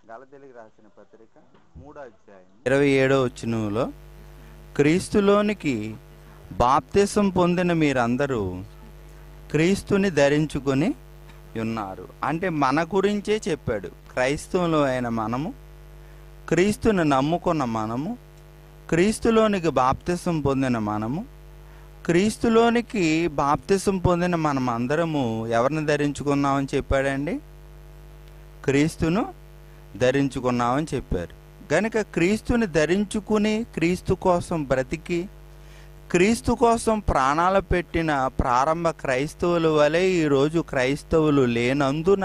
గలతెలికి రాసిన పత్రిక మూడో అధ్యాయం ఇరవై ఏడో వచ్చినలో క్రీస్తులోనికి బాప్తిసం పొందిన మీరందరూ క్రీస్తుని ధరించుకొని ఉన్నారు అంటే మన గురించే చెప్పాడు క్రైస్తవులు అయిన మనము క్రీస్తుని నమ్ముకున్న మనము క్రీస్తులోనికి బాప్తిసం పొందిన మనము క్రీస్తులోనికి బాప్తిసం పొందిన మనం అందరము ఎవరిని ధరించుకున్నామని చెప్పాడండి క్రీస్తును ధరించుకున్నామని చెప్పారు గనుక క్రీస్తుని ధరించుకుని క్రీస్తు కోసం బ్రతికి క్రీస్తు కోసం ప్రాణాలు పెట్టిన ప్రారంభ క్రైస్తవుల వలె ఈరోజు క్రైస్తవులు లేనందున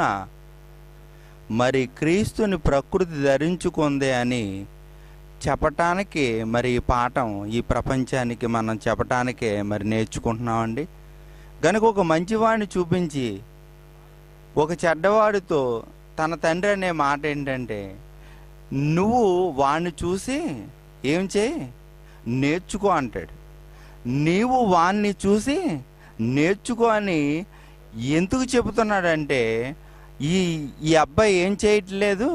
మరి క్రీస్తుని ప్రకృతి ధరించుకుంది అని చెప్పటానికి మరి ఈ పాఠం ఈ ప్రపంచానికి మనం చెప్పటానికే మరి నేర్చుకుంటున్నామండి గనుక ఒక మంచివాడిని చూపించి ఒక చెడ్డవాడితో తన తండ్రి అనే మాట ఏంటంటే నువ్వు వాణ్ణి చూసి ఏం చేయి నేర్చుకో అంటాడు నీవు వాణ్ణి చూసి నేర్చుకో అని ఎందుకు చెబుతున్నాడంటే ఈ ఈ అబ్బాయి ఏం చేయట్లేదు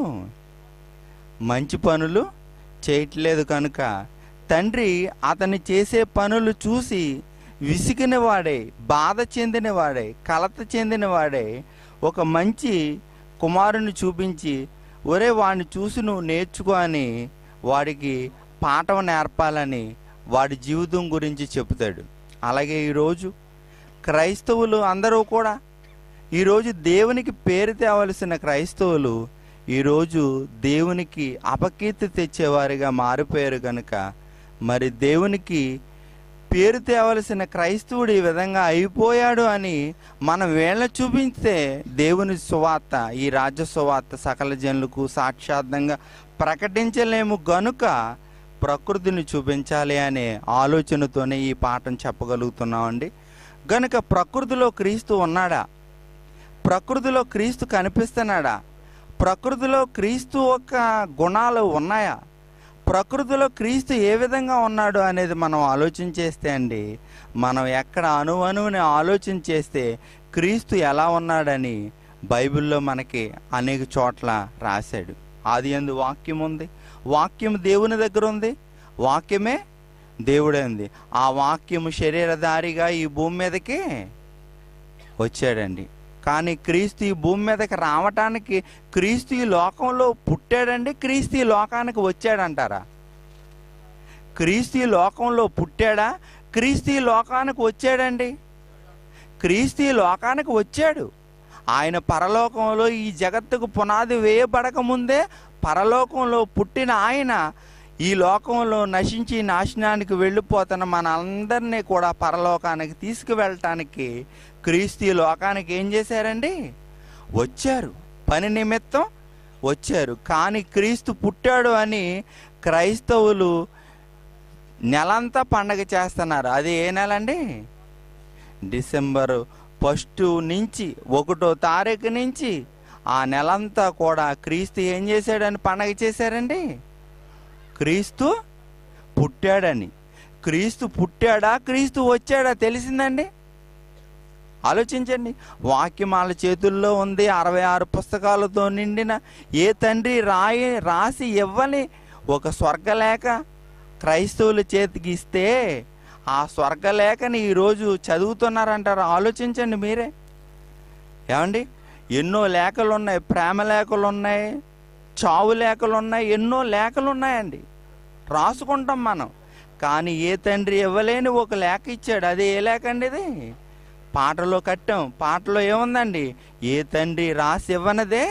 మంచి పనులు చేయట్లేదు కనుక తండ్రి అతన్ని చేసే పనులు చూసి విసిగిన వాడే బాధ చెందిన వాడే కలత చెందిన వాడే ఒక మంచి కుమారుని చూపించి ఒరే వాడిని చూసి నువ్వు నేర్చుకో అని వాడికి పాఠం నేర్పాలని వాడి జీవితం గురించి చెబుతాడు అలాగే ఈరోజు క్రైస్తవులు అందరూ కూడా ఈరోజు దేవునికి పేరు తేవలసిన క్రైస్తవులు ఈరోజు దేవునికి అపకీర్తి తెచ్చేవారిగా మారిపోయారు కనుక మరి దేవునికి పేరు తేవలసిన క్రైస్తవుడు ఈ విధంగా అయిపోయాడు అని మనం వేళ్ళ చూపిస్తే దేవుని సువార్త ఈ రాజ్య సువార్త సకల జనులకు సాక్షాత్తంగా ప్రకటించలేము గనుక ప్రకృతిని చూపించాలి అనే ఆలోచనతోనే ఈ పాఠం చెప్పగలుగుతున్నామండి గనుక ప్రకృతిలో క్రీస్తు ఉన్నాడా ప్రకృతిలో క్రీస్తు కనిపిస్తున్నాడా ప్రకృతిలో క్రీస్తు యొక్క గుణాలు ఉన్నాయా ప్రకృతిలో క్రీస్తు ఏ విధంగా ఉన్నాడు అనేది మనం ఆలోచన చేస్తే అండి మనం ఎక్కడ అణువణువుని ఆలోచన చేస్తే క్రీస్తు ఎలా ఉన్నాడని బైబిల్లో మనకి అనేక చోట్ల రాశాడు ఆది ఎందు వాక్యం ఉంది వాక్యం దేవుని దగ్గర ఉంది వాక్యమే దేవుడే ఉంది ఆ వాక్యము శరీరధారిగా ఈ భూమి మీదకి వచ్చాడండి కానీ క్రీస్తు ఈ భూమి మీదకి రావటానికి క్రీస్తు ఈ లోకంలో పుట్టాడండి క్రీస్తు ఈ లోకానికి వచ్చాడంటారా క్రీస్తు ఈ లోకంలో పుట్టాడా క్రీస్తు ఈ లోకానికి వచ్చాడండి క్రీస్తు ఈ లోకానికి వచ్చాడు ఆయన పరలోకంలో ఈ జగత్తుకు పునాది వేయబడక ముందే పరలోకంలో పుట్టిన ఆయన ఈ లోకంలో నశించి నాశనానికి వెళ్ళిపోతున్న మన అందరినీ కూడా పరలోకానికి తీసుకువెళ్ళటానికి క్రీస్తు ఈ లోకానికి ఏం చేశారండి వచ్చారు పని నిమిత్తం వచ్చారు కానీ క్రీస్తు పుట్టాడు అని క్రైస్తవులు నెలంతా పండగ చేస్తున్నారు అది ఏ నెల అండి డిసెంబర్ ఫస్ట్ నుంచి ఒకటో తారీఖు నుంచి ఆ నెలంతా కూడా క్రీస్తు ఏం చేశాడని పండగ చేశారండి క్రీస్తు పుట్టాడని క్రీస్తు పుట్టాడా క్రీస్తు వచ్చాడా తెలిసిందండి ఆలోచించండి వాక్యం వాళ్ళ చేతుల్లో ఉంది అరవై ఆరు పుస్తకాలతో నిండిన ఏ తండ్రి రాయి రాసి ఇవ్వని ఒక స్వర్గలేఖ క్రైస్తవుల చేతికి ఇస్తే ఆ స్వర్గలేఖని ఈరోజు చదువుతున్నారంటారు ఆలోచించండి మీరే ఏమండి ఎన్నో లేఖలు ఉన్నాయి ప్రేమ లేఖలు ఉన్నాయి చావు లేఖలు ఉన్నాయి ఎన్నో లేఖలు ఉన్నాయండి రాసుకుంటాం మనం కానీ ఏ తండ్రి ఇవ్వలేని ఒక లేఖ ఇచ్చాడు అది ఏ లేఖ అండి ఇది పాటలో కట్టాం పాటలో ఏముందండి ఏ తండ్రి రాసి ఇవ్వనదే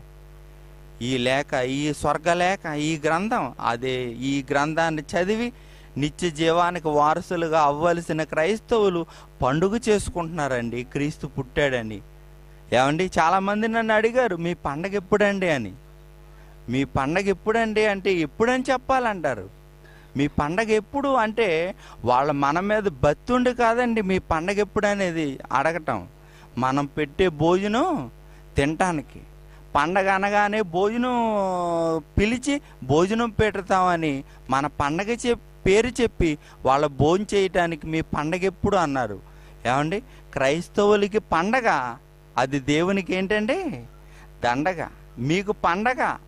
ఈ లేఖ ఈ స్వర్గలేఖ ఈ గ్రంథం అదే ఈ గ్రంథాన్ని చదివి నిత్య జీవానికి వారసులుగా అవ్వలసిన క్రైస్తవులు పండుగ చేసుకుంటున్నారండి క్రీస్తు పుట్టాడని ఏమండి చాలామంది నన్ను అడిగారు మీ పండగ ఎప్పుడండి అని మీ పండగ ఎప్పుడండి అంటే ఎప్పుడని చెప్పాలంటారు మీ పండగ ఎప్పుడు అంటే వాళ్ళ మన మీద బతుండి కాదండి మీ పండగ ఎప్పుడు అనేది అడగటం మనం పెట్టే భోజనం తినటానికి పండగ అనగానే భోజనం పిలిచి భోజనం పెడతామని మన పండగ చెప్ పేరు చెప్పి వాళ్ళ భోజనం చేయటానికి మీ పండగ ఎప్పుడు అన్నారు ఏమండి క్రైస్తవులకి పండగ అది దేవునికి ఏంటండి దండగ మీకు పండగ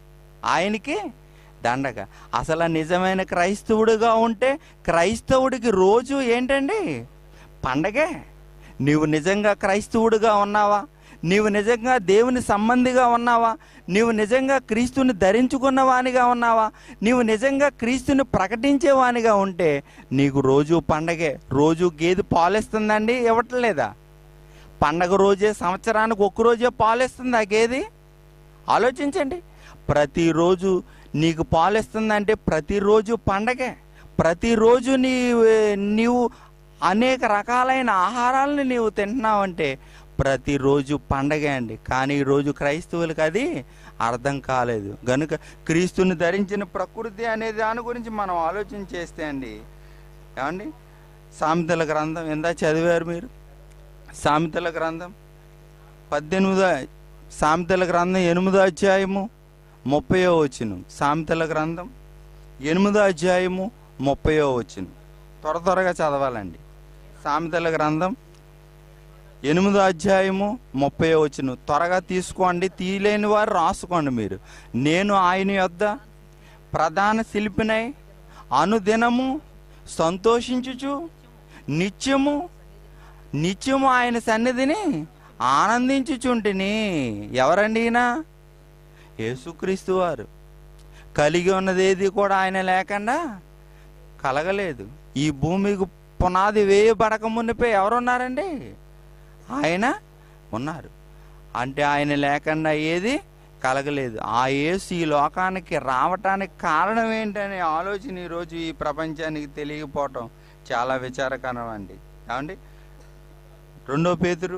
ఆయనకి దండగ అసలు నిజమైన క్రైస్తవుడిగా ఉంటే క్రైస్తవుడికి రోజు ఏంటండి పండగే నీవు నిజంగా క్రైస్తవుడిగా ఉన్నావా నీవు నిజంగా దేవుని సంబంధిగా ఉన్నావా నీవు నిజంగా క్రీస్తుని ధరించుకున్నవానిగా ఉన్నావా నీవు నిజంగా క్రీస్తుని ప్రకటించేవానిగా ఉంటే నీకు రోజు పండగే రోజు గేదె పాలిస్తుందండి ఇవ్వట్లేదా పండగ రోజే సంవత్సరానికి ఒక్క రోజే పాలిస్తుంది ఆ గేది ఆలోచించండి ప్రతిరోజు నీకు పాలిస్తుందంటే ప్రతిరోజు పండగే ప్రతిరోజు నీ నీవు అనేక రకాలైన ఆహారాలను నీవు తింటున్నావంటే ప్రతిరోజు పండగే అండి కానీ ఈరోజు క్రైస్తవులకు అది అర్థం కాలేదు గనుక క్రీస్తుని ధరించిన ప్రకృతి అనే దాని గురించి మనం ఆలోచన చేస్తే అండి ఏమండి సామెతల గ్రంథం ఎందా చదివారు మీరు సామెతల గ్రంథం పద్దెనిమిదో సామెతల గ్రంథం ఎనిమిదో అధ్యాయము ముప్పయో వచ్చును సామెతల గ్రంథం ఎనిమిదో అధ్యాయము ముప్పయో వచ్చును త్వర త్వరగా చదవాలండి సామెతల గ్రంథం ఎనిమిదో అధ్యాయము ముప్పై వచ్చును త్వరగా తీసుకోండి తీయలేని వారు రాసుకోండి మీరు నేను ఆయన యొద్ద ప్రధాన శిల్పినై అనుదినము సంతోషించుచు నిత్యము నిత్యము ఆయన సన్నిధిని ఆనందించుచుంటిని ఎవరండి ఈయన యేసుక్రీస్తు వారు కలిగి ఉన్నది ఏది కూడా ఆయన లేకుండా కలగలేదు ఈ భూమికి పునాది వేయబడక మునిపే ఎవరున్నారండి ఆయన ఉన్నారు అంటే ఆయన లేకుండా ఏది కలగలేదు ఆ యేసు ఈ లోకానికి రావటానికి కారణం ఏంటనే ఆలోచన ఈరోజు ఈ ప్రపంచానికి తెలియకపోవటం చాలా విచారకరం అండి ఏమండి రెండో పేతురు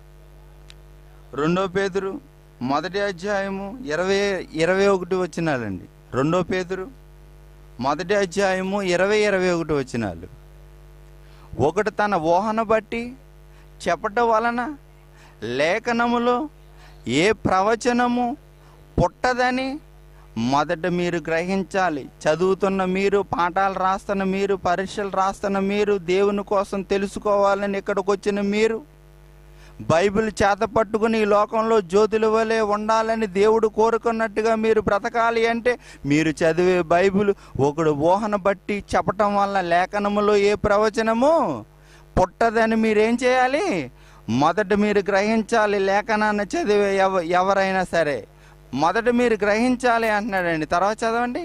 రెండో పేతురు మొదటి అధ్యాయము ఇరవై ఇరవై ఒకటి వచ్చినాలండి రెండో పేతురు మొదటి అధ్యాయము ఇరవై ఇరవై ఒకటి వచ్చినాలు ఒకటి తన ఊహను బట్టి చెప్పటం వలన లేఖనములో ఏ ప్రవచనము పుట్టదని మొదట మీరు గ్రహించాలి చదువుతున్న మీరు పాఠాలు రాస్తున్న మీరు పరీక్షలు రాస్తున్న మీరు దేవుని కోసం తెలుసుకోవాలని ఇక్కడికి వచ్చిన మీరు బైబిల్ చేత పట్టుకుని ఈ లోకంలో జ్యోతుల వలె ఉండాలని దేవుడు కోరుకున్నట్టుగా మీరు బ్రతకాలి అంటే మీరు చదివే బైబిల్ ఒకడు ఊహన బట్టి చెప్పటం వల్ల లేఖనములో ఏ ప్రవచనము పుట్టదని మీరేం చేయాలి మొదట మీరు గ్రహించాలి లేఖనాన్ని చదివే ఎవ ఎవరైనా సరే మొదట మీరు గ్రహించాలి అంటున్నాడండి తర్వాత చదవండి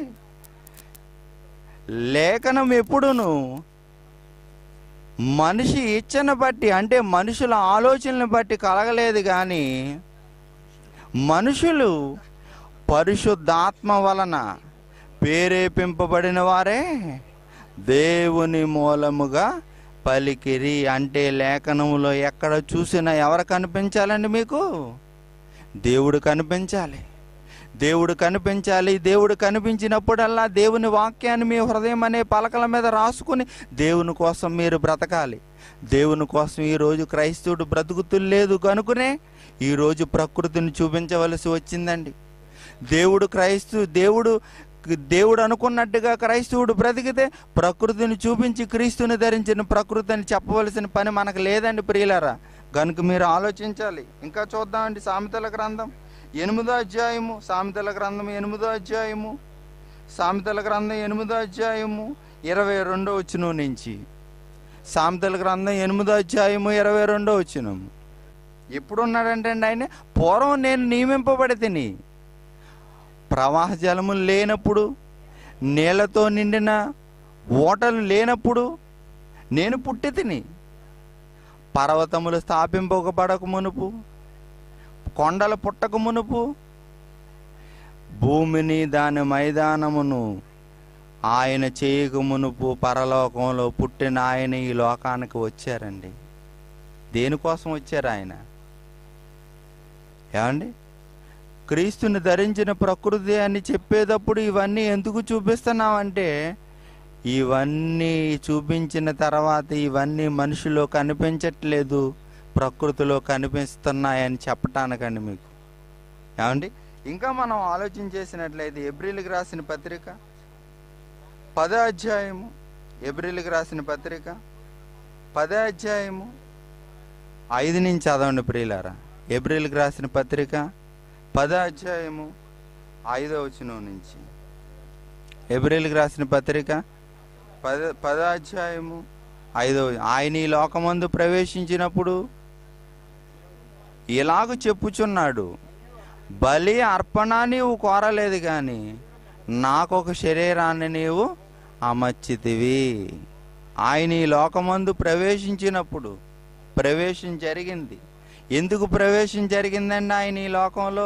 లేఖనం ఎప్పుడును మనిషి ఇచ్చను బట్టి అంటే మనుషుల ఆలోచనలను బట్టి కలగలేదు కానీ మనుషులు పరిశుద్ధాత్మ వలన ప్రేరేపింపబడిన వారే దేవుని మూలముగా పలికిరి అంటే లేఖనములో ఎక్కడ చూసినా ఎవరు కనిపించాలండి మీకు దేవుడు కనిపించాలి దేవుడు కనిపించాలి దేవుడు కనిపించినప్పుడల్లా దేవుని వాక్యాన్ని మీ హృదయం అనే పలకల మీద రాసుకుని దేవుని కోసం మీరు బ్రతకాలి దేవుని కోసం ఈరోజు క్రైస్తవుడు బ్రతుకుతులేదు కనుకునే ఈరోజు ప్రకృతిని చూపించవలసి వచ్చిందండి దేవుడు క్రైస్తు దేవుడు దేవుడు అనుకున్నట్టుగా క్రైస్తవుడు బ్రతికితే ప్రకృతిని చూపించి క్రీస్తుని ధరించిన ప్రకృతిని చెప్పవలసిన పని మనకు లేదండి ప్రియులారా కనుక మీరు ఆలోచించాలి ఇంకా చూద్దామండి సామెతల గ్రంథం ఎనిమిదో అధ్యాయము సామెతల గ్రంథం ఎనిమిదో అధ్యాయము సామెతల గ్రంథం ఎనిమిదో అధ్యాయము ఇరవై రెండో వచ్చిన నుంచి సామెతల గ్రంథం ఎనిమిదో అధ్యాయము ఇరవై రెండో వచ్చిన ఎప్పుడున్నాడంటే అండి ఆయన పూర్వం నేను నియమింపబడి తిని ప్రవాహ జలములు లేనప్పుడు నీళ్లతో నిండిన ఓటలు లేనప్పుడు నేను పుట్టి తిని పర్వతములు స్థాపింపబడక మునుపు కొండలు పుట్టక మునుపు భూమిని దాని మైదానమును ఆయన చేయక మునుపు పరలోకంలో పుట్టిన ఆయన ఈ లోకానికి వచ్చారండి దేనికోసం వచ్చారు ఆయన ఏమండి క్రీస్తుని ధరించిన ప్రకృతి అని చెప్పేటప్పుడు ఇవన్నీ ఎందుకు చూపిస్తున్నామంటే ఇవన్నీ చూపించిన తర్వాత ఇవన్నీ మనిషిలో కనిపించట్లేదు ప్రకృతిలో కనిపిస్తున్నాయని చెప్పటానికండి మీకు ఏమండి ఇంకా మనం ఆలోచన చేసినట్లయితే ఏప్రిల్కి రాసిన పత్రిక పదో అధ్యాయము ఏప్రిల్కి రాసిన పత్రిక పదో అధ్యాయము ఐదు నుంచి చదవండి ప్రియులారా ఏప్రిల్కి రాసిన పత్రిక పదో అధ్యాయము ఐదో వచనం నుంచి ఎబ్రిల్కి రాసిన పత్రిక పద పదో అధ్యాయము ఐదో ఆయన ఈ లోకమందు ప్రవేశించినప్పుడు ఇలాగ చెప్పుచున్నాడు బలి అర్పణ నీవు కోరలేదు కానీ నాకొక శరీరాన్ని నీవు అమర్చితివి ఆయన ఈ లోకమందు ప్రవేశించినప్పుడు ప్రవేశం జరిగింది ఎందుకు ప్రవేశం జరిగిందండి ఆయన ఈ లోకంలో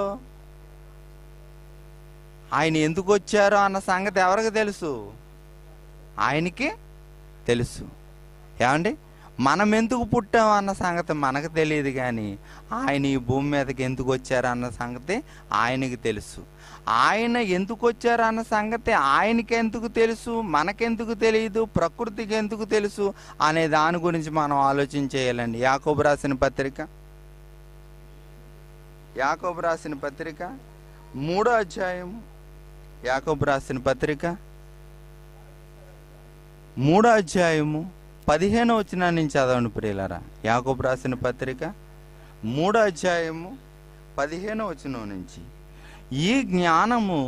ఆయన ఎందుకు వచ్చారో అన్న సంగతి ఎవరికి తెలుసు ఆయనకి తెలుసు ఏమండి మనం ఎందుకు పుట్టాం అన్న సంగతి మనకు తెలియదు కానీ ఆయన ఈ భూమి మీదకి ఎందుకు వచ్చారు అన్న సంగతి ఆయనకి తెలుసు ఆయన ఎందుకు వచ్చారు అన్న సంగతి ఆయనకి ఎందుకు తెలుసు మనకెందుకు తెలియదు ప్రకృతికి ఎందుకు తెలుసు అనే దాని గురించి మనం ఆలోచన చేయాలండి యాకోబు రాసిన పత్రిక యాకోబు రాసిన పత్రిక మూడో అధ్యాయం యాకోబు రాసిన పత్రిక మూడో అధ్యాయము పదిహేను వచ్చిన నుంచి చదవండి ప్రియులరా యాకోబు రాసిన పత్రిక మూడో అధ్యాయము పదిహేను వచ్చిన నుంచి ఈ జ్ఞానము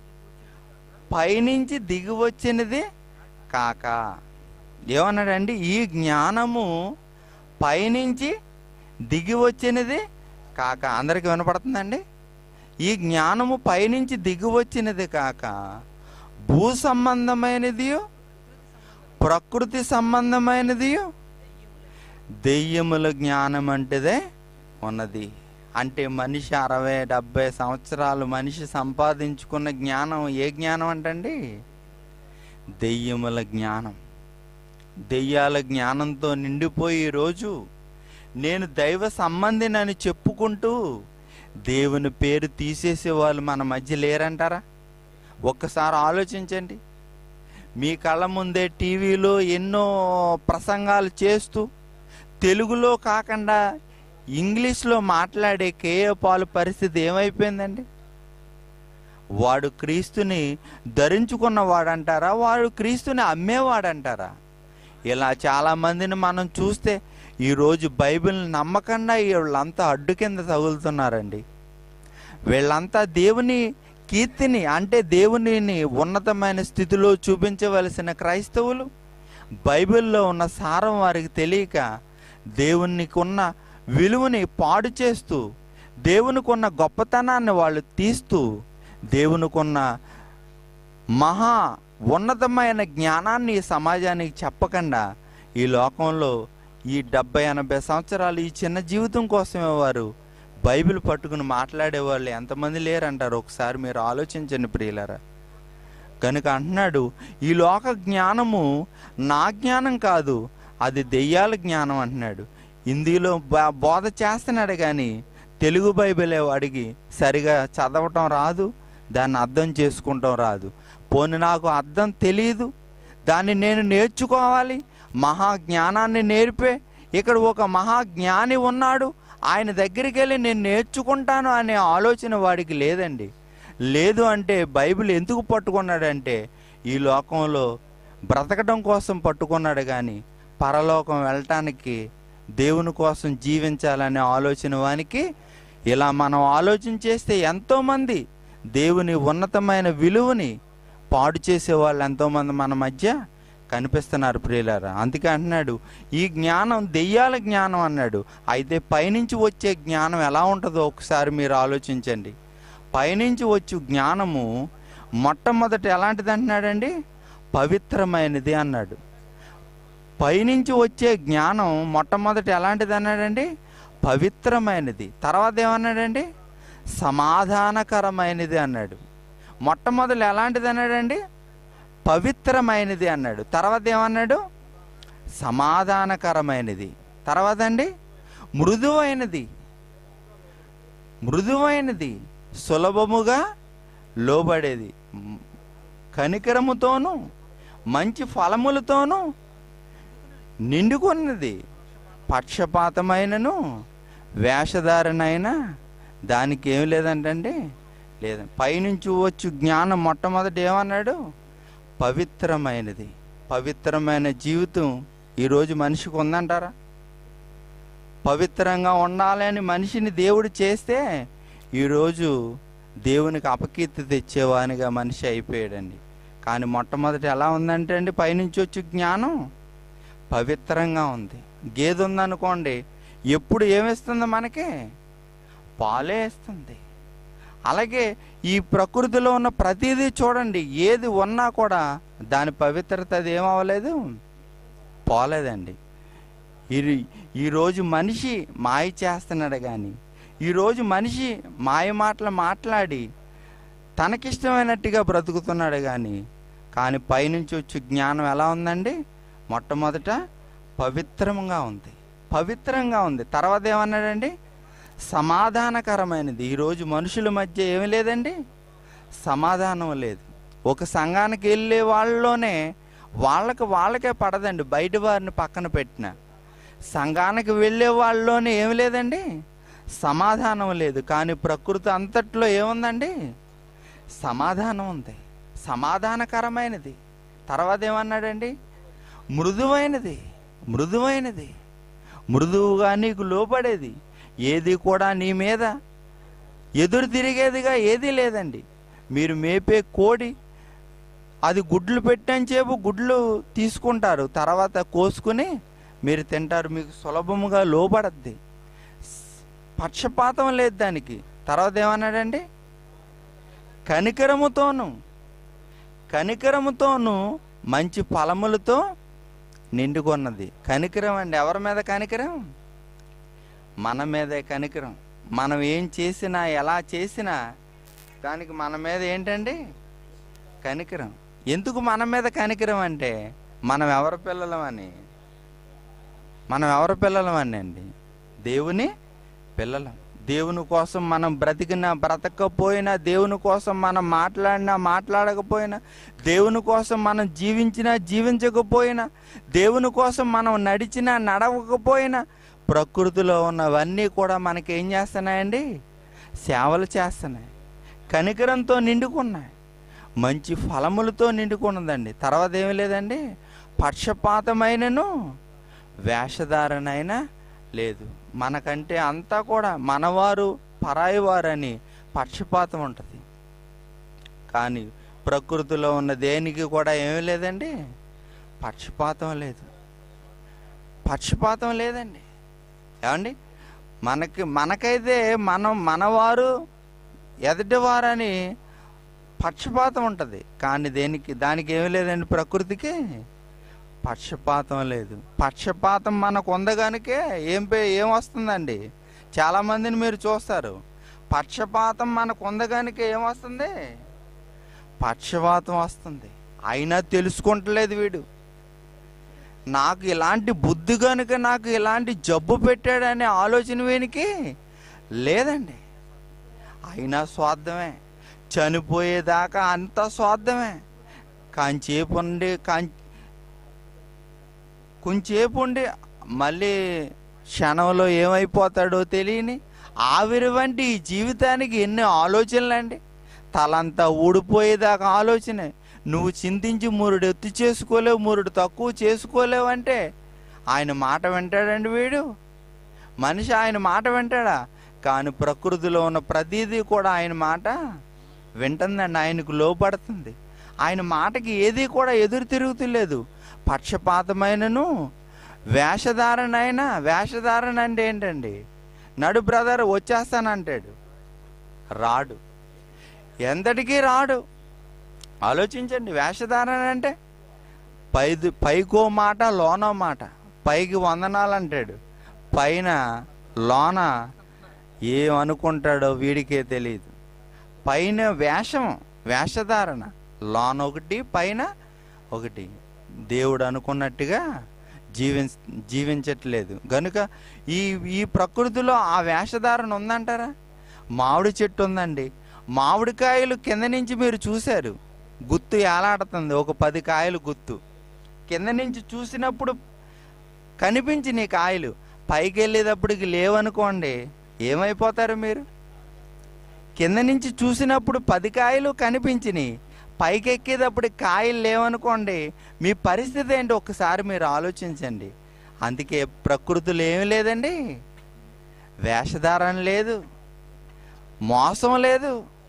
పైనుంచి దిగి వచ్చినది కాక ఏమన్నాడండి ఈ జ్ఞానము పైనుంచి దిగి వచ్చినది కాక అందరికి వినపడుతుందండి ఈ జ్ఞానము పైనుంచి దిగి వచ్చినది కాక భూ సంబంధమైనది ప్రకృతి సంబంధమైనది దెయ్యముల జ్ఞానం అంటేదే ఉన్నది అంటే మనిషి అరవై డెబ్బై సంవత్సరాలు మనిషి సంపాదించుకున్న జ్ఞానం ఏ జ్ఞానం అంటండి దెయ్యముల జ్ఞానం దెయ్యాల జ్ఞానంతో నిండిపోయి రోజు నేను దైవ సంబంధినని చెప్పుకుంటూ దేవుని పేరు తీసేసే వాళ్ళు మన మధ్య లేరంటారా ఒక్కసారి ఆలోచించండి మీ కళ్ళ ముందే టీవీలో ఎన్నో ప్రసంగాలు చేస్తూ తెలుగులో కాకుండా ఇంగ్లీష్లో మాట్లాడే కేఏ పాలు పరిస్థితి ఏమైపోయిందండి వాడు క్రీస్తుని ధరించుకున్న వాడంటారా వాడు క్రీస్తుని అమ్మేవాడంటారా ఇలా చాలా మందిని మనం చూస్తే ఈరోజు బైబిల్ని నమ్మకుండా వీళ్ళంతా అడ్డు కింద తగులుతున్నారండి వీళ్ళంతా దేవుని కీర్తిని అంటే దేవునిని ఉన్నతమైన స్థితిలో చూపించవలసిన క్రైస్తవులు బైబిల్లో ఉన్న సారం వారికి తెలియక దేవునికి ఉన్న విలువని పాడు చేస్తూ దేవునికి ఉన్న గొప్పతనాన్ని వాళ్ళు తీస్తూ దేవునికున్న మహా ఉన్నతమైన జ్ఞానాన్ని ఈ సమాజానికి చెప్పకుండా ఈ లోకంలో ఈ డెబ్బై ఎనభై సంవత్సరాలు ఈ చిన్న జీవితం కోసమే వారు బైబిల్ పట్టుకుని మాట్లాడే వాళ్ళు ఎంతమంది లేరంటారు ఒకసారి మీరు ఆలోచించండి ప్రియులరా కనుక అంటున్నాడు ఈ లోక జ్ఞానము నా జ్ఞానం కాదు అది దెయ్యాల జ్ఞానం అంటున్నాడు హిందీలో బా- బోధ చేస్తున్నాడు కానీ తెలుగు బైబిల్ అడిగి సరిగా చదవటం రాదు దాన్ని అర్థం చేసుకుంటాం రాదు పోనీ నాకు అర్థం తెలియదు దాన్ని నేను నేర్చుకోవాలి మహా జ్ఞానాన్ని నేర్పే ఇక్కడ ఒక మహా జ్ఞాని ఉన్నాడు ఆయన దగ్గరికి వెళ్ళి నేను నేర్చుకుంటాను అనే ఆలోచన వాడికి లేదండి లేదు అంటే బైబిల్ ఎందుకు పట్టుకున్నాడంటే ఈ లోకంలో బ్రతకడం కోసం పట్టుకున్నాడు కానీ పరలోకం వెళ్ళటానికి దేవుని కోసం జీవించాలనే ఆలోచన వానికి ఇలా మనం ఆలోచన చేస్తే ఎంతోమంది దేవుని ఉన్నతమైన విలువని పాడు చేసే వాళ్ళు ఎంతోమంది మన మధ్య కనిపిస్తున్నారు ప్రియులారా అందుకే అంటున్నాడు ఈ జ్ఞానం దెయ్యాల జ్ఞానం అన్నాడు అయితే పైనుంచి వచ్చే జ్ఞానం ఎలా ఉంటుందో ఒకసారి మీరు ఆలోచించండి పైనుంచి వచ్చు జ్ఞానము మొట్టమొదట ఎలాంటిది అంటున్నాడండి పవిత్రమైనది అన్నాడు పైనుంచి వచ్చే జ్ఞానం మొట్టమొదట ఎలాంటిది అన్నాడండి పవిత్రమైనది తర్వాత ఏమన్నాడండి సమాధానకరమైనది అన్నాడు మొట్టమొదలు ఎలాంటిది అన్నాడండి పవిత్రమైనది అన్నాడు తర్వాత ఏమన్నాడు సమాధానకరమైనది తర్వాత అండి మృదువైనది మృదువైనది సులభముగా లోబడేది మ్, కనికరముతోనూ మంచి ఫలములతోనూ నిండుకున్నది పక్షపాతమైనను వేషధారణైన దానికి ఏం లేదంటండి లేదు పైనుంచి వచ్చు జ్ఞానం మొట్టమొదట ఏమన్నాడు పవిత్రమైనది పవిత్రమైన జీవితం ఈరోజు మనిషికి ఉందంటారా పవిత్రంగా ఉండాలని మనిషిని దేవుడు చేస్తే ఈరోజు దేవునికి అపకీర్తి తెచ్చేవానిగా మనిషి అయిపోయాడండి కానీ మొట్టమొదటి ఎలా ఉందంటే అండి పైనుంచి వచ్చే జ్ఞానం పవిత్రంగా ఉంది గేదె ఉందనుకోండి ఎప్పుడు ఏమిస్తుంది మనకి పాలే ఇస్తుంది అలాగే ఈ ప్రకృతిలో ఉన్న ప్రతిదీ చూడండి ఏది ఉన్నా కూడా దాని పవిత్రత అది ఏమవ్వలేదు పోలేదండి ఈ ఈరోజు మనిషి మాయ చేస్తున్నాడు కానీ ఈరోజు మనిషి మాయ మాటలు మాట్లాడి తనకిష్టమైనట్టుగా బ్రతుకుతున్నాడు కానీ కానీ పైనుంచి వచ్చే జ్ఞానం ఎలా ఉందండి మొట్టమొదట పవిత్రంగా ఉంది పవిత్రంగా ఉంది తర్వాత ఏమన్నాడండి సమాధానకరమైనది ఈరోజు మనుషుల మధ్య ఏమి లేదండి సమాధానం లేదు ఒక సంఘానికి వెళ్ళే వాళ్ళలోనే వాళ్ళకి వాళ్ళకే పడదండి బయట వారిని పక్కన పెట్టిన సంఘానికి వెళ్ళే వాళ్ళలోనే ఏమి లేదండి సమాధానం లేదు కానీ ప్రకృతి అంతట్లో ఏముందండి సమాధానం ఉంది సమాధానకరమైనది తర్వాత ఏమన్నాడండి మృదువైనది మృదువైనది మృదువుగా నీకు లోపడేది ఏది కూడా నీ మీద ఎదురు తిరిగేదిగా ఏదీ లేదండి మీరు మేపే కోడి అది గుడ్లు పెట్టినంచేపు గుడ్లు తీసుకుంటారు తర్వాత కోసుకుని మీరు తింటారు మీకు సులభముగా లోపడద్ది పక్షపాతం లేదు దానికి తర్వాత ఏమన్నాడండి కనికరముతోను కనికరముతోను మంచి ఫలములతో నిండుకొన్నది కనికరం అండి ఎవరి మీద కనికరం మన మీదే కనికరం మనం ఏం చేసినా ఎలా చేసినా దానికి మన మీద ఏంటండి కనికరం ఎందుకు మన మీద కనికరం అంటే మనం ఎవరి పిల్లలమని మనం ఎవరి పిల్లలమని అండి దేవుని పిల్లలం దేవుని కోసం మనం బ్రతికినా బ్రతకపోయినా దేవుని కోసం మనం మాట్లాడినా మాట్లాడకపోయినా దేవుని కోసం మనం జీవించినా జీవించకపోయినా దేవుని కోసం మనం నడిచినా నడవకపోయినా ప్రకృతిలో ఉన్నవన్నీ కూడా మనకి ఏం చేస్తున్నాయండి సేవలు చేస్తున్నాయి కనికరంతో నిండుకున్నాయి మంచి ఫలములతో నిండుకున్నదండి తర్వాత ఏమి లేదండి పక్షపాతమైనను వేషధారణైనా లేదు మనకంటే అంతా కూడా మనవారు పరాయివారని పక్షపాతం ఉంటుంది కానీ ప్రకృతిలో ఉన్న దేనికి కూడా ఏమీ లేదండి పక్షపాతం లేదు పక్షపాతం లేదండి ఏమండి మనకి మనకైతే మనం మనవారు ఎదుటివారని పక్షపాతం ఉంటుంది కానీ దేనికి దానికి ఏమీ లేదండి ప్రకృతికి పక్షపాతం లేదు పక్షపాతం మనకు ఉంది కనుకే ఏం పే ఏం వస్తుందండి చాలామందిని మీరు చూస్తారు పక్షపాతం మనకు ఉంది కనుక ఏమొస్తుంది పక్షపాతం వస్తుంది అయినా తెలుసుకుంటలేదు వీడు నాకు ఇలాంటి బుద్ధి కనుక నాకు ఇలాంటి జబ్బు పెట్టాడనే ఆలోచన వీనికి లేదండి అయినా స్వార్థమే చనిపోయేదాకా అంతా స్వార్థమే కాంచేపు ఉండి కాం కొంచెంసేపు ఉండి మళ్ళీ క్షణంలో ఏమైపోతాడో తెలియని ఆవిరి వంటి ఈ జీవితానికి ఎన్ని ఆలోచనలండి తలంతా ఊడిపోయేదాకా ఆలోచనే నువ్వు చింతించి మూరుడు ఎత్తు చేసుకోలేవు మూరుడు తక్కువ చేసుకోలేవు అంటే ఆయన మాట వింటాడండి వీడు మనిషి ఆయన మాట వింటాడా కానీ ప్రకృతిలో ఉన్న ప్రతిదీ కూడా ఆయన మాట వింటుందండి ఆయనకు లోపడుతుంది ఆయన మాటకి ఏది కూడా ఎదురు తిరుగుతులేదు పక్షపాతమైనను వేషధారణ వేషధారణ అంటే ఏంటండి నడు బ్రదర్ వచ్చేస్తానంటాడు రాడు ఎంతటికీ రాడు ఆలోచించండి వేషధారణ అంటే పైది పైకో మాట లోనో మాట పైకి వందనాలు అంటాడు పైన లోన ఏమనుకుంటాడో వీడికే తెలియదు పైన వేషం వేషధారణ లోన ఒకటి పైన ఒకటి దేవుడు అనుకున్నట్టుగా జీవిం జీవించట్లేదు గనుక ఈ ఈ ప్రకృతిలో ఆ వేషధారణ ఉందంటారా మామిడి చెట్టు ఉందండి మామిడికాయలు కింద నుంచి మీరు చూశారు గుత్తు ఏలాడుతుంది ఒక పది కాయలు గుత్తు కింద నుంచి చూసినప్పుడు కనిపించి నీ కాయలు పైకి వెళ్ళేటప్పటికి లేవనుకోండి ఏమైపోతారు మీరు కింద నుంచి చూసినప్పుడు పది కాయలు కనిపించినాయి పైకి ఎక్కేటప్పుడు కాయలు లేవనుకోండి మీ పరిస్థితి ఏంటి ఒకసారి మీరు ఆలోచించండి అందుకే ప్రకృతిలో ఏమి లేదండి వేషధారణ లేదు మోసం లేదు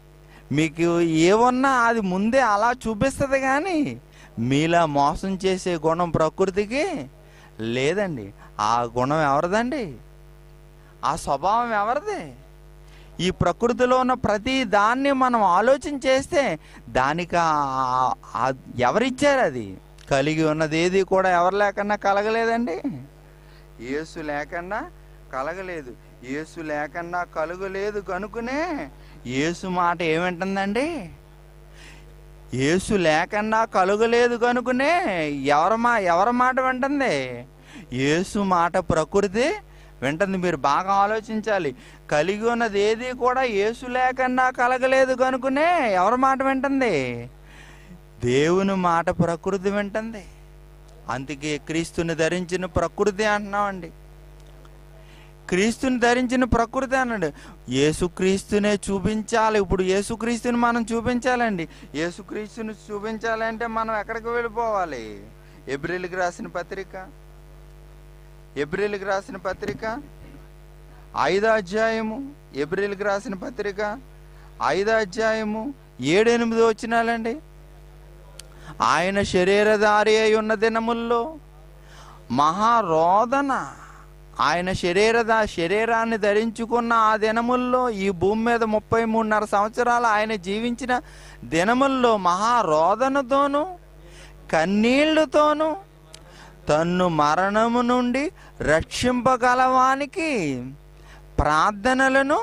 మీకు ఏమన్నా అది ముందే అలా చూపిస్తుంది కానీ మీలా మోసం చేసే గుణం ప్రకృతికి లేదండి ఆ గుణం ఎవరిదండి ఆ స్వభావం ఎవరిది ఈ ప్రకృతిలో ఉన్న ప్రతి దాన్ని మనం ఆలోచన చేస్తే దానికి ఆ- ఆ- ఎవరిచ్చారు అది కలిగి ఉన్నది ఏది కూడా ఎవరు లేకన్నా కలగలేదండి యేసు లేకన్నా కలగలేదు యేసు లేకన్నా కలుగలేదు కనుకనే యేసు మాట ఏమింటుందండి యేసు లేకన్నా కలుగలేదు కనుకనే ఎవరి మా ఎవరి మాట వింటుంది యేసు మాట ప్రకృతి వింటుంది మీరు బాగా ఆలోచించాలి కలిగి ఉన్నది ఏది కూడా యేసు లేకన్నా కలగలేదు కనుకనే ఎవరి మాట వింటుంది దేవుని మాట ప్రకృతి వింటుంది అందుకే క్రీస్తుని ధరించిన ప్రకృతి అంటున్నామండి క్రీస్తుని ధరించిన ప్రకృతి అన్నాడు యేసుక్రీస్తునే చూపించాలి ఇప్పుడు యేసుక్రీస్తుని మనం చూపించాలండి యేసుక్రీస్తుని చూపించాలంటే మనం ఎక్కడికి వెళ్ళిపోవాలి ఎబ్రిల్కి రాసిన పత్రిక ఎబ్రిల్కి రాసిన పత్రిక ఐదో అధ్యాయము ఎబ్రిల్కి రాసిన పత్రిక ఐదో అధ్యాయము ఏడు ఎనిమిది వచ్చినాలండి ఆయన శరీరధారి అయి ఉన్న దినముల్లో మహారోదన ఆయన శరీరద శరీరాన్ని ధరించుకున్న ఆ దినముల్లో ఈ భూమి మీద ముప్పై మూడున్నర సంవత్సరాలు ఆయన జీవించిన దినముల్లో మహారోదనతోనూ కన్నీళ్లతోనూ తన్ను మరణము నుండి రక్షింపగలవానికి ప్రార్థనలను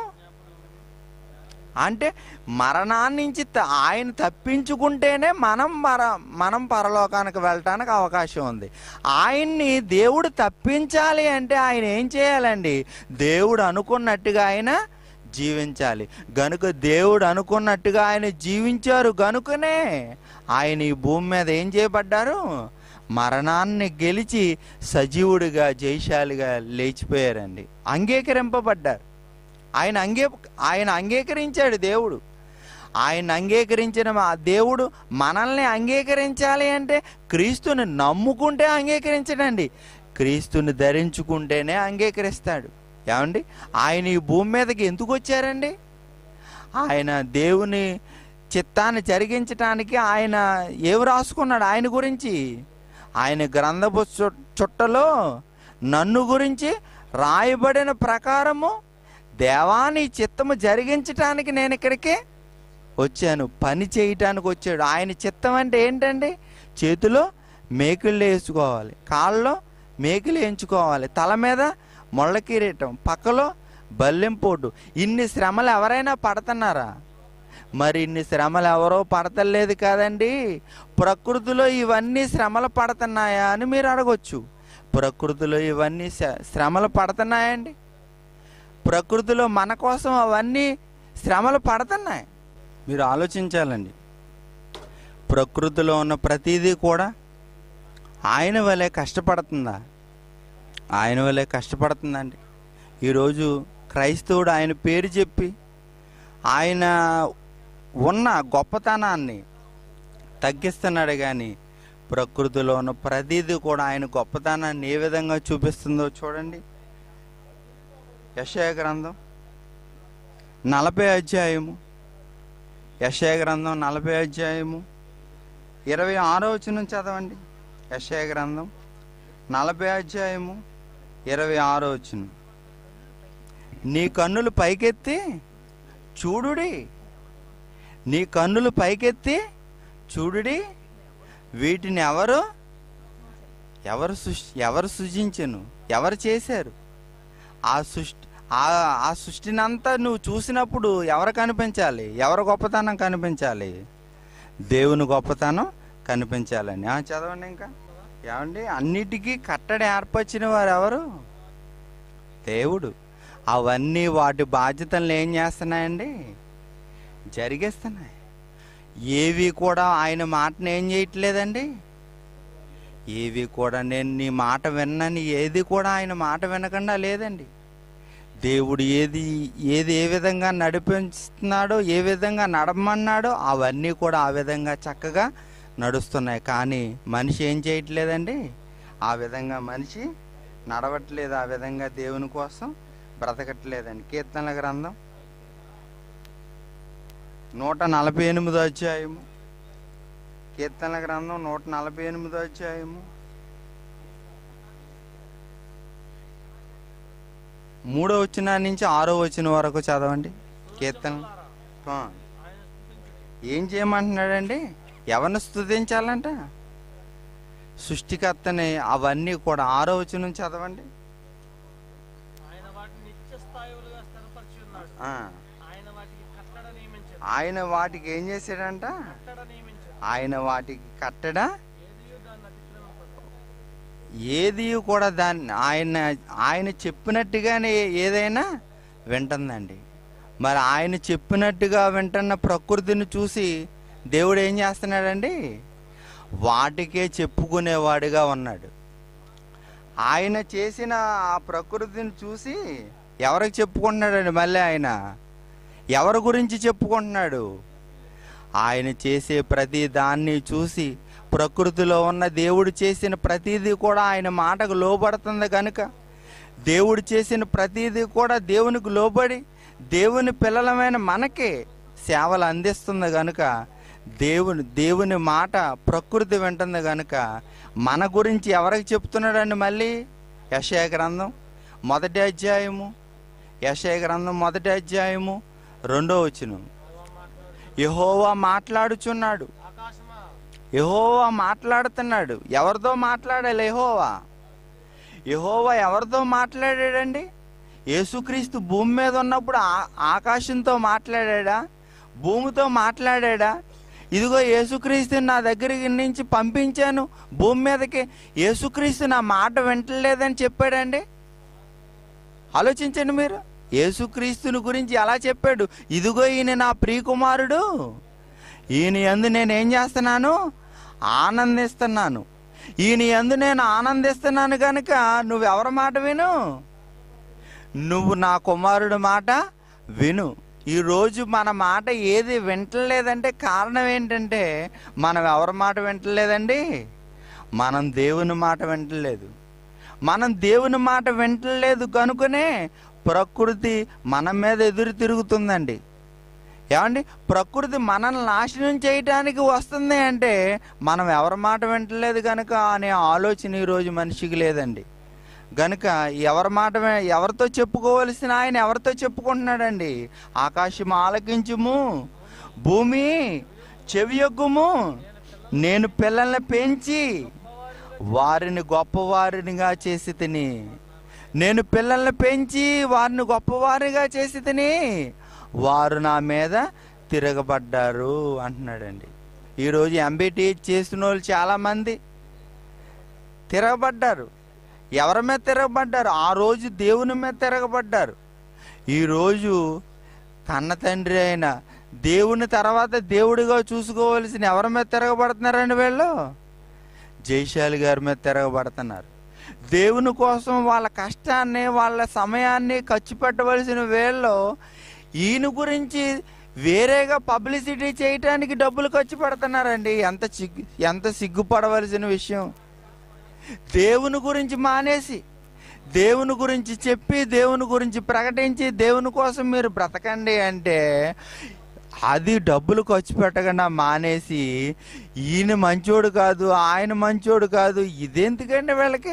అంటే మరణాన్ని నుంచి త- ఆయన తప్పించుకుంటేనే మనం మర మనం పరలోకానికి వెళ్ళటానికి అవకాశం ఉంది ఆయన్ని దేవుడు తప్పించాలి అంటే ఆయన ఏం చేయాలండి దేవుడు అనుకున్నట్టుగా ఆయన జీవించాలి గనుక దేవుడు అనుకున్నట్టుగా ఆయన జీవించారు గనుకనే ఆయన ఈ భూమి మీద ఏం చేయబడ్డారు మరణాన్ని గెలిచి సజీవుడిగా జయశాలిగా లేచిపోయారండి అంగీకరింపబడ్డారు ఆయన అంగీ ఆయన అంగీకరించాడు దేవుడు ఆయన అంగీకరించిన మా దేవుడు మనల్ని అంగీకరించాలి అంటే క్రీస్తుని నమ్ముకుంటే అంగీకరించడండి క్రీస్తుని ధరించుకుంటేనే అంగీకరిస్తాడు ఏమండి ఆయన ఈ భూమి మీదకి ఎందుకు వచ్చారండి ఆయన దేవుని చిత్తాన్ని జరిగించటానికి ఆయన ఏవి రాసుకున్నాడు ఆయన గురించి ఆయన గ్రంథపు చు- చుట్టలో నన్ను గురించి రాయబడిన ప్రకారము దేవాని చిత్తము జరిగించటానికి నేను ఇక్కడికి వచ్చాను పని చేయటానికి వచ్చాడు ఆయన చిత్తం అంటే ఏంటండి చేతిలో మేకులు వేసుకోవాలి కాళ్ళలో మేకులు వేయించుకోవాలి తల మీద ముళ్ళ కిరీటం పక్కలో బల్లెంపోటు ఇన్ని శ్రమలు ఎవరైనా పడుతున్నారా మరి ఇన్ని శ్రమలు ఎవరో పడతలేదు కాదండి ప్రకృతిలో ఇవన్నీ శ్రమలు పడుతున్నాయా అని మీరు అడగొచ్చు ప్రకృతిలో ఇవన్నీ శ- శ్రమలు పడుతున్నాయండి ప్రకృతిలో మన కోసం అవన్నీ శ్రమలు పడుతున్నాయి మీరు ఆలోచించాలండి ప్రకృతిలో ఉన్న ప్రతిదీ కూడా ఆయన వలె కష్టపడుతుందా ఆయన వలె కష్టపడుతుందండి ఈరోజు క్రైస్తవుడు ఆయన పేరు చెప్పి ఆయన ఉన్న గొప్పతనాన్ని తగ్గిస్తున్నాడు కానీ ప్రకృతిలో ఉన్న ప్రతిదీ కూడా ఆయన గొప్పతనాన్ని ఏ విధంగా చూపిస్తుందో చూడండి యశయ గ్రంథం నలభై అధ్యాయము యశయ గ్రంథం నలభై అధ్యాయము ఇరవై ఆరో వచనం చదవండి యశయ గ్రంథం నలభై అధ్యాయము ఇరవై ఆరో వచనం నీ కన్నులు పైకెత్తి చూడుడి నీ కన్నులు పైకెత్తి చూడుడి వీటిని ఎవరు ఎవరు సృష్టి ఎవరు సృజించను ఎవరు చేశారు ఆ సృష్టి ఆ ఆ సృష్టినంతా నువ్వు చూసినప్పుడు ఎవరు కనిపించాలి ఎవరి గొప్పతనం కనిపించాలి దేవుని గొప్పతనం కనిపించాలని ఆ, చదవండి ఇంకా ఏమండి అన్నిటికీ కట్టడి ఏర్పరిచిన వారు ఎవరు దేవుడు అవన్నీ వాటి బాధ్యతలను ఏం చేస్తున్నాయండి జరిగేస్తున్నాయి ఏవి కూడా ఆయన మాటను ఏం చేయట్లేదండి ఏవి కూడా నేను నీ మాట విన్నని ఏది కూడా ఆయన మాట వినకుండా లేదండి దేవుడు ఏది ఏది ఏ విధంగా నడిపిస్తున్నాడో ఏ విధంగా నడమన్నాడో అవన్నీ కూడా ఆ విధంగా చక్కగా నడుస్తున్నాయి కానీ మనిషి ఏం చేయట్లేదండి ఆ విధంగా మనిషి నడవట్లేదు ఆ విధంగా దేవుని కోసం బ్రతకట్లేదండి కీర్తనల గ్రంథం నూట నలభై ఎనిమిదో అధ్యాయము కీర్తన గ్రంథం నూట నలభై ఎనిమిదో అధ్యాయము మూడో వచ్చిన నుంచి ఆరో వచ్చిన వరకు చదవండి కీర్తన ఆ. ఏం చేయమంటున్నాడండి ఎవరిని స్తుతించాలంట సృష్టికర్తని అవన్నీ కూడా ఆరో వచ్చిన చదవండి ఆయన వాటిని నిత్య స్థాయిలుగా స్థిరపరిచి ఉన్నాడు ఆ. ఆయన వాటికి కట్టడ నియమించాడు ఆయన వాటికి ఏం చేశాడంట కట్టడ నియమించాడు ఆయన వాటికి కట్టడా ఏదియో దాన్ని అతిక్రమపడదు ఏది కూడా దాన్ని ఆయన ఆయన చెప్పినట్టుగానే ఏదైనా వింటుందండి మరి ఆయన చెప్పినట్టుగా వింటున్న ప్రకృతిని చూసి దేవుడు ఏం చేస్తున్నాడండి వాటికే చెప్పుకునేవాడిగా ఉన్నాడు ఆయన చేసిన ఆ ప్రకృతిని చూసి ఎవరికి చెప్పుకుంటున్నాడండి మళ్ళీ ఆయన ఎవరి గురించి చెప్పుకుంటున్నాడు ఆయన చేసే ప్రతి దాన్ని చూసి ప్రకృతిలో ఉన్న దేవుడు చేసిన ప్రతిదీ కూడా ఆయన మాటకు లోబడుతుంది కనుక దేవుడు చేసిన ప్రతిదీ కూడా దేవునికి లోబడి దేవుని పిల్లలమైన మనకే సేవలు అందిస్తుంది కనుక దేవుని దేవుని మాట ప్రకృతి వింటుంది కనుక మన గురించి ఎవరికి చెప్తున్నాడండి మళ్ళీ యశయ గ్రంథం మొదటి అధ్యాయము యశయ గ్రంథం మొదటి అధ్యాయము రెండో వచనం యెహోవా మాట్లాడుచున్నాడు ఆకాశమా యెహోవా మాట్లాడుతున్నాడు ఎవరితో మాట్లాడాలి యెహోవా యెహోవా ఎవరితో మాట్లాడాడండి యేసుక్రీస్తు భూమి మీద ఉన్నప్పుడు ఆ- ఆకాశంతో మాట్లాడాడా భూమితో మాట్లాడాడా ఇదిగో యేసుక్రీస్తు నా దగ్గరికి నుంచి పంపించాను భూమి మీదకి యేసుక్రీస్తు నా మాట వింటలేదని చెప్పాడండి ఆలోచించండి మీరు యేసుక్రీస్తుని గురించి ఎలా చెప్పాడు ఇదిగో ఈయన నా ప్రియకుమారుడు ఈయన యందు నేను ఏం చేస్తున్నాను ఆనందిస్తున్నాను ఈయన యందు నేను ఆనందిస్తున్నాను కనుక నువ్వెవరి మాట విను నువ్వు నా కుమారుడు మాట విను ఈరోజు మన మాట ఏది వింటలేదంటే కారణం ఏంటంటే మనం ఎవరి మాట వింటలేదండి మనం దేవుని మాట వింటలేదు మనం దేవుని మాట వింటలేదు కనుకనే ప్రకృతి మన మీద ఎదురు తిరుగుతుందండి ఏమండి ప్రకృతి మనల్ని నాశనం చేయడానికి వస్తుంది అంటే మనం ఎవరి మాట వింటలేదు కనుక అనే ఆలోచన ఈరోజు మనిషికి లేదండి గనుక ఎవరి మాట వి- ఎవరితో చెప్పుకోవలసిన ఆయన ఎవరితో చెప్పుకుంటున్నాడండి ఆకాశం ఆలకించుము భూమి చెవియొగ్గుము నేను పిల్లల్ని పెంచి వారిని గొప్పవారినిగా చేసి తిని నేను పిల్లల్ని పెంచి వారిని గొప్పవారిగా చేసి తిని వారు నా మీద తిరగబడ్డారు అంటున్నాడండి ఈరోజు ఎంబీటీ చేసిన వాళ్ళు చాలామంది తిరగబడ్డారు ఎవరి మీద తిరగబడ్డారు ఆ రోజు దేవుని మీద తిరగబడ్డారు ఈరోజు కన్న తండ్రి అయిన దేవుని తర్వాత దేవుడిగా చూసుకోవలసిన ఎవరి మీద తిరగబడుతున్నారండి వీళ్ళు జైశాలి గారి మీద తిరగబడుతున్నారు దేవుని కోసం వాళ్ళ కష్టాన్ని వాళ్ళ సమయాన్ని ఖర్చు పెట్టవలసిన వేళ్ళు ఈయన గురించి వేరేగా పబ్లిసిటీ చేయటానికి డబ్బులు ఖర్చు పెడుతున్నారండి ఎంత సిగ్గు ఎంత సిగ్గుపడవలసిన విషయం దేవుని గురించి మానేసి దేవుని గురించి చెప్పి దేవుని గురించి ప్రకటించి దేవుని కోసం మీరు బ్రతకండి అంటే అది డబ్బులు ఖర్చు పెట్టకుండా మానేసి ఈయన మంచోడు కాదు ఆయన మంచోడు కాదు ఇదెందుకండి వీళ్ళకి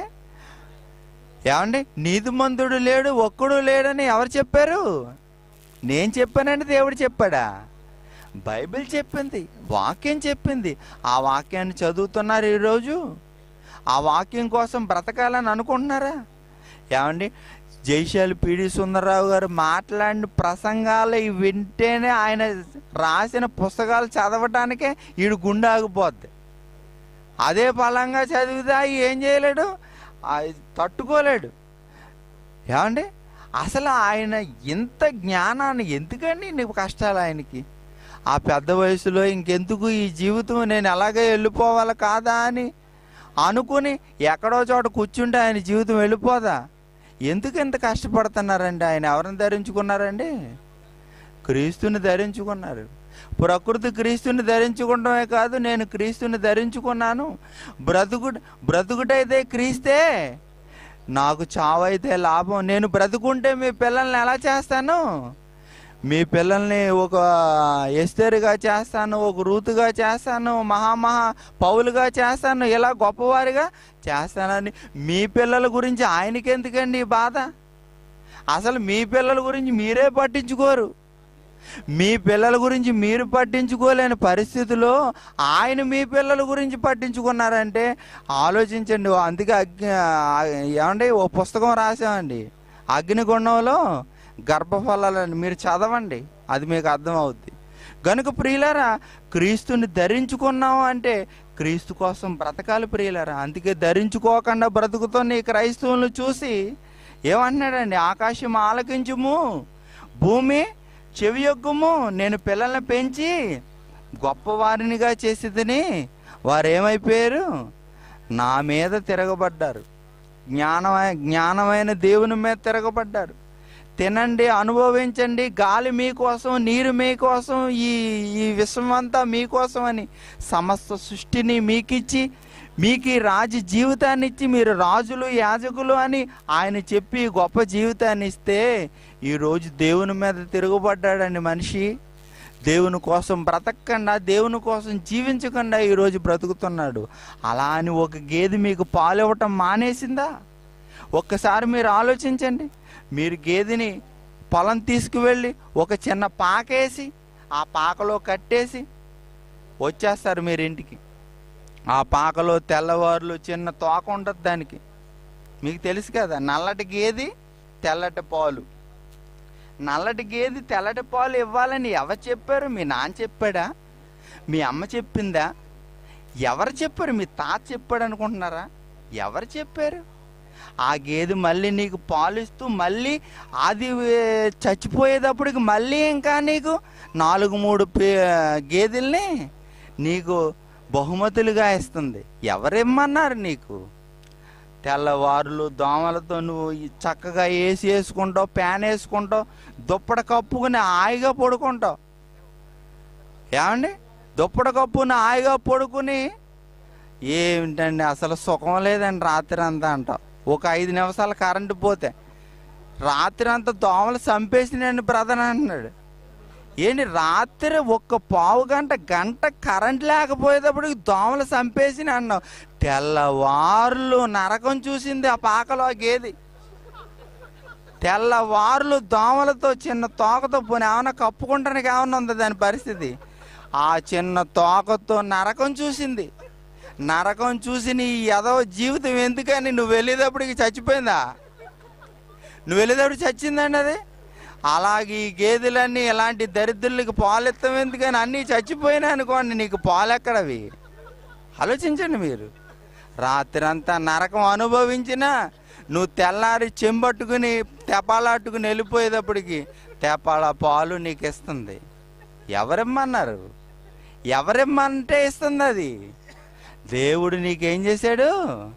ఏమండి నీతిమంతుడు లేడు ఒక్కడు లేడని ఎవరు చెప్పారు నేను చెప్పానండి దేవుడు చెప్పాడా బైబిల్ చెప్పింది వాక్యం చెప్పింది ఆ వాక్యాన్ని చదువుతున్నారు ఈరోజు ఆ వాక్యం కోసం బ్రతకాలని అనుకుంటున్నారా ఏమండి జైశాలి పిడి సుందరరావు గారు మాట్లాడిన ప్రసంగాలు ఇవి వింటేనే ఆయన రాసిన పుస్తకాలు చదవటానికే ఈడు గుండె ఆగిపోద్ది అదే బలంగా చదివితే ఏం చేయలేడు ఆ తట్టుకోలేడు ఏమండి అసలు ఆయన ఇంత జ్ఞానాన్ని ఎందుకండి నీకు కష్టాలు ఆయనకి ఆ పెద్ద వయసులో ఇంకెందుకు ఈ జీవితం నేను ఎలాగే వెళ్ళిపోవాలి కాదా అని అనుకుని ఎక్కడో చోట కూర్చుంటే ఆయన జీవితం వెళ్ళిపోదా ఎందుకు ఇంత కష్టపడుతున్నారండి ఆయన ఎవరిని ధరించుకున్నారండి క్రీస్తుని ధరించుకున్నారు ప్రకృతి క్రీస్తుని ధరించుకోవడమే కాదు నేను క్రీస్తుని ధరించుకున్నాను బ్రతుకు బ్రతుకుటైతే క్రీస్తే నాకు చావైతే లాభం నేను బ్రతుకుంటే మీ పిల్లల్ని ఎలా చేస్తాను మీ పిల్లల్ని ఒక ఎస్తేరుగా చేస్తాను ఒక రూతుగా చేస్తాను మహామహా పౌలుగా చేస్తాను ఇలా గొప్పవారిగా చేస్తానని మీ పిల్లల గురించి ఆయనకి ఎందుకండి ఈ బాధ అసలు మీ పిల్లల గురించి మీరే పట్టించుకోరు మీ పిల్లల గురించి మీరు పట్టించుకోలేని పరిస్థితిలో ఆయన మీ పిల్లల గురించి పట్టించుకున్నారంటే ఆలోచించండి అందుకే అగ్ని ఏమండి ఓ పుస్తకం రాసామండి అగ్నిగుండంలో గర్భఫలాలని మీరు చదవండి అది మీకు అర్థమవుద్ది గనుక ప్రియులారా క్రీస్తుని ధరించుకున్నాం అంటే క్రీస్తు కోసం బ్రతకాలి ప్రియులారా అందుకే ధరించుకోకుండా బ్రతుకుతున్న ఈ క్రైస్తవులను చూసి ఏమంటున్నాడండి ఆకాశం ఆలకించుము భూమి చెవియొగ్గుము నేను పిల్లల్ని పెంచి గొప్పవారినిగా చేసేదని వారు ఏమైపోయారు నా మీద తిరగబడ్డారు జ్ఞానమైన జ్ఞానమైన దేవుని మీద తిరగబడ్డారు తినండి అనుభవించండి గాలి మీకోసం నీరు మీకోసం ఈ ఈ విశ్వం అంతా మీకోసం అని సమస్త సృష్టిని మీకిచ్చి మీకు ఈ రాజు జీవితాన్ని ఇచ్చి మీరు రాజులు యాజకులు అని ఆయన చెప్పి గొప్ప జీవితాన్ని ఇస్తే ఈరోజు దేవుని మీద తిరుగుబడ్డాడండి మనిషి దేవుని కోసం బ్రతకకుండా దేవుని కోసం జీవించకుండా ఈరోజు బ్రతుకుతున్నాడు అలా అని ఒక గేదె మీకు పాలు ఇవ్వటం మానేసిందా ఒక్కసారి మీరు ఆలోచించండి మీరు గేదెని పొలం తీసుకువెళ్ళి ఒక చిన్న పాకేసి ఆ పాకలో కట్టేసి వచ్చేస్తారు మీరు ఇంటికి ఆ పాకలో తెల్లవారులు చిన్న తోక ఉంటుంది దానికి మీకు తెలుసు కదా నల్లటి గేది తెల్లటి పాలు నల్లటి గేది తెల్లటి పాలు ఇవ్వాలని ఎవరు చెప్పారు మీ నాన్న చెప్పాడా మీ అమ్మ చెప్పిందా ఎవరు చెప్పారు మీ తాత చెప్పాడు అనుకుంటున్నారా ఎవరు చెప్పారు ఆ గేదె మళ్ళీ నీకు పాలిస్తూ మళ్ళీ అది ఏ, చచ్చిపోయేటప్పటికి మళ్ళీ ఇంకా నీకు నాలుగు మూడు పే- గేదెల్ని నీకు బహుమతులుగా ఇస్తుంది ఎవరిమ్మన్నారు నీకు తెల్లవారులు దోమలతో నువ్వు ఈ చక్కగా ఏసి వేసుకుంటావు ప్యాన్ వేసుకుంటావు దుప్పట కప్పుకుని హాయిగా పడుకుంటావు ఏమండి దుప్పట కప్పుని హాయిగా పడుకుని ఏమిటండి అసలు సుఖం లేదండి రాత్రి అంతా అంటావు ఒక ఐదు నిమిషాలు కరెంటు పోతే రాత్రి అంతా దోమలు చంపేసినండి బ్రదర్ అంటున్నాడు ఏంటి రాత్రి ఒక్క పావు గంట గంట కరెంట్ లేకపోయేటప్పటికి దోమలు చంపేసి అన్నావు తెల్లవారులు నరకం చూసింది ఆ పాకలో ఆ గేది తెల్లవారులు దోమలతో చిన్న తోకతో పోనీ ఏమైనా కప్పుకుంటానికి ఏమన్నా ఉందా దాని పరిస్థితి ఆ చిన్న తోకతో నరకం చూసింది నరకం చూసి నీ ఎదవ జీవితం ఎందుకని నువ్వు వెళ్ళేటప్పటికి చచ్చిపోయిందా నువ్వు వెళ్ళేటప్పుడు చచ్చిందండి అది అలాగే ఈ గేదెలన్నీ ఇలాంటి దరిద్రులకి పాలు ఇస్తాం ఎందుకని అన్నీ చచ్చిపోయినాయి అనుకోండి నీకు పాలు ఎక్కడవి ఆలోచించండి మీరు రాత్రంతా నరకం అనుభవించినా నువ్వు తెల్లారి చెంబట్టుకుని తెపాలాట్టుకుని వెళ్ళిపోయేటప్పటికి తెపాల పాలు నీకు ఇస్తుంది ఎవరిమ్మన్నారు ఎవరిమ్మంటే ఇస్తుంది అది దేవుడు నీకేం చేశాడు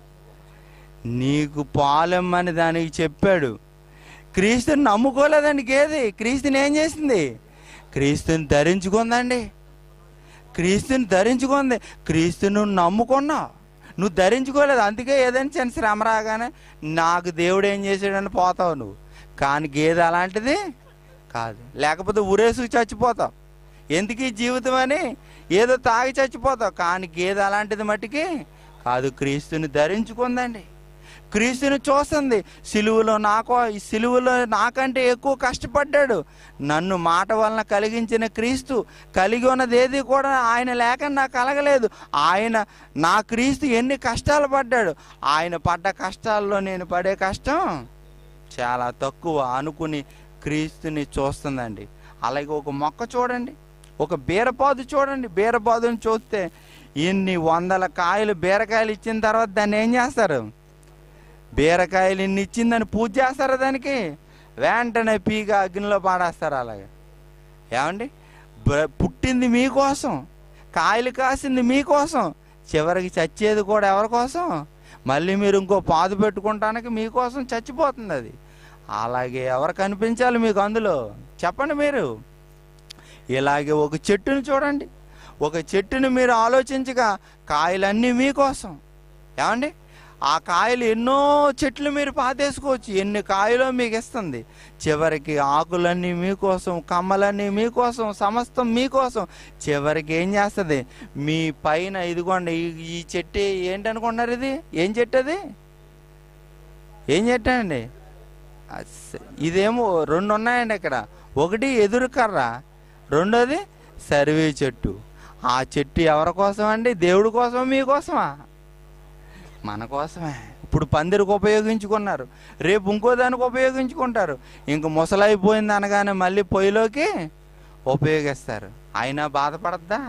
నీకు పాలెమ్మని దానికి చెప్పాడు క్రీస్తుని నమ్ముకోలేదండి గేది క్రీస్తుని ఏం చేసింది క్రీస్తుని ధరించుకుందండి క్రీస్తుని ధరించుకుంది క్రీస్తుని నమ్ముకున్నావు నువ్వు ధరించుకోలేదు అందుకే ఏదైనా చిన్న శ్రమ రాగానే నాకు దేవుడు ఏం చేశాడని పోతావు నువ్వు కానీ గేదె అలాంటిది కాదు లేకపోతే ఉరేసుకు చచ్చిపోతావు ఎందుకు ఈ జీవితం అని ఏదో తాగి చచ్చిపోతావు కానీ గేదె అలాంటిది మట్టికి కాదు క్రీస్తుని ధరించుకుందండి క్రీస్తుని చూస్తుంది సిలువలో నాకు ఈ సిలువలో నాకంటే ఎక్కువ కష్టపడ్డాడు నన్ను మాట వలన కలిగించిన క్రీస్తు కలిగి ఉన్నది ఏది కూడా ఆయన లేక నాకు కలగలేదు ఆయన నా క్రీస్తు ఎన్ని కష్టాలు పడ్డాడు ఆయన పడ్డ కష్టాల్లో నేను పడే కష్టం చాలా తక్కువ అనుకుని క్రీస్తుని చూస్తుందండి అలాగే ఒక మొక్క చూడండి ఒక బీరపాదు చూడండి బీరపాదుని చూస్తే ఇన్ని వందల కాయలు బీరకాయలు ఇచ్చిన తర్వాత దాన్ని ఏం చేస్తారు బీరకాయలు ఇన్ని ఇచ్చిందని పూజ చేస్తారా దానికి వెంటనే పీక అగ్నిలో పాడేస్తారు అలాగే ఏమండి బ- పుట్టింది మీకోసం కాయలు కాసింది మీకోసం చివరికి చచ్చేది కూడా ఎవరి కోసం మళ్ళీ మీరు ఇంకో పాదు పెట్టుకుంటానికి మీకోసం చచ్చిపోతుంది అది అలాగే ఎవరు కనిపించాలి మీకు అందులో చెప్పండి మీరు ఇలాగే ఒక చెట్టుని చూడండి ఒక చెట్టుని మీరు ఆలోచించగా కాయలన్నీ మీకోసం ఏమండి ఆ కాయలు ఎన్నో చెట్లు మీరు పాతేసుకోవచ్చు ఎన్ని కాయలో మీకు ఇస్తుంది చివరికి ఆకులన్నీ మీకోసం కమ్మలన్నీ మీకోసం సమస్తం మీకోసం చివరికి ఏం చేస్తుంది మీ పైన ఇదిగోండి ఈ- ఈ చెట్టు ఏంటనుకున్నారు ఇది ఏం చెట్టు అది ఏం చెట్టు అండి అస్స- ఇదేమో రెండు ఉన్నాయండి ఇక్కడ ఒకటి ఎదురు కర్ర రెండోది సర్వే చెట్టు ఆ చెట్టు ఎవరి కోసం అండి దేవుడి కోసం మీకోసమా మన కోసమే ఇప్పుడు పందిరికి ఉపయోగించుకున్నారు రేపు ఇంకో దానికి ఉపయోగించుకుంటారు ఇంక ముసలైపోయింది అనగానే మళ్ళీ పొయ్యిలోకి ఉపయోగిస్తారు అయినా బాధపడద్దా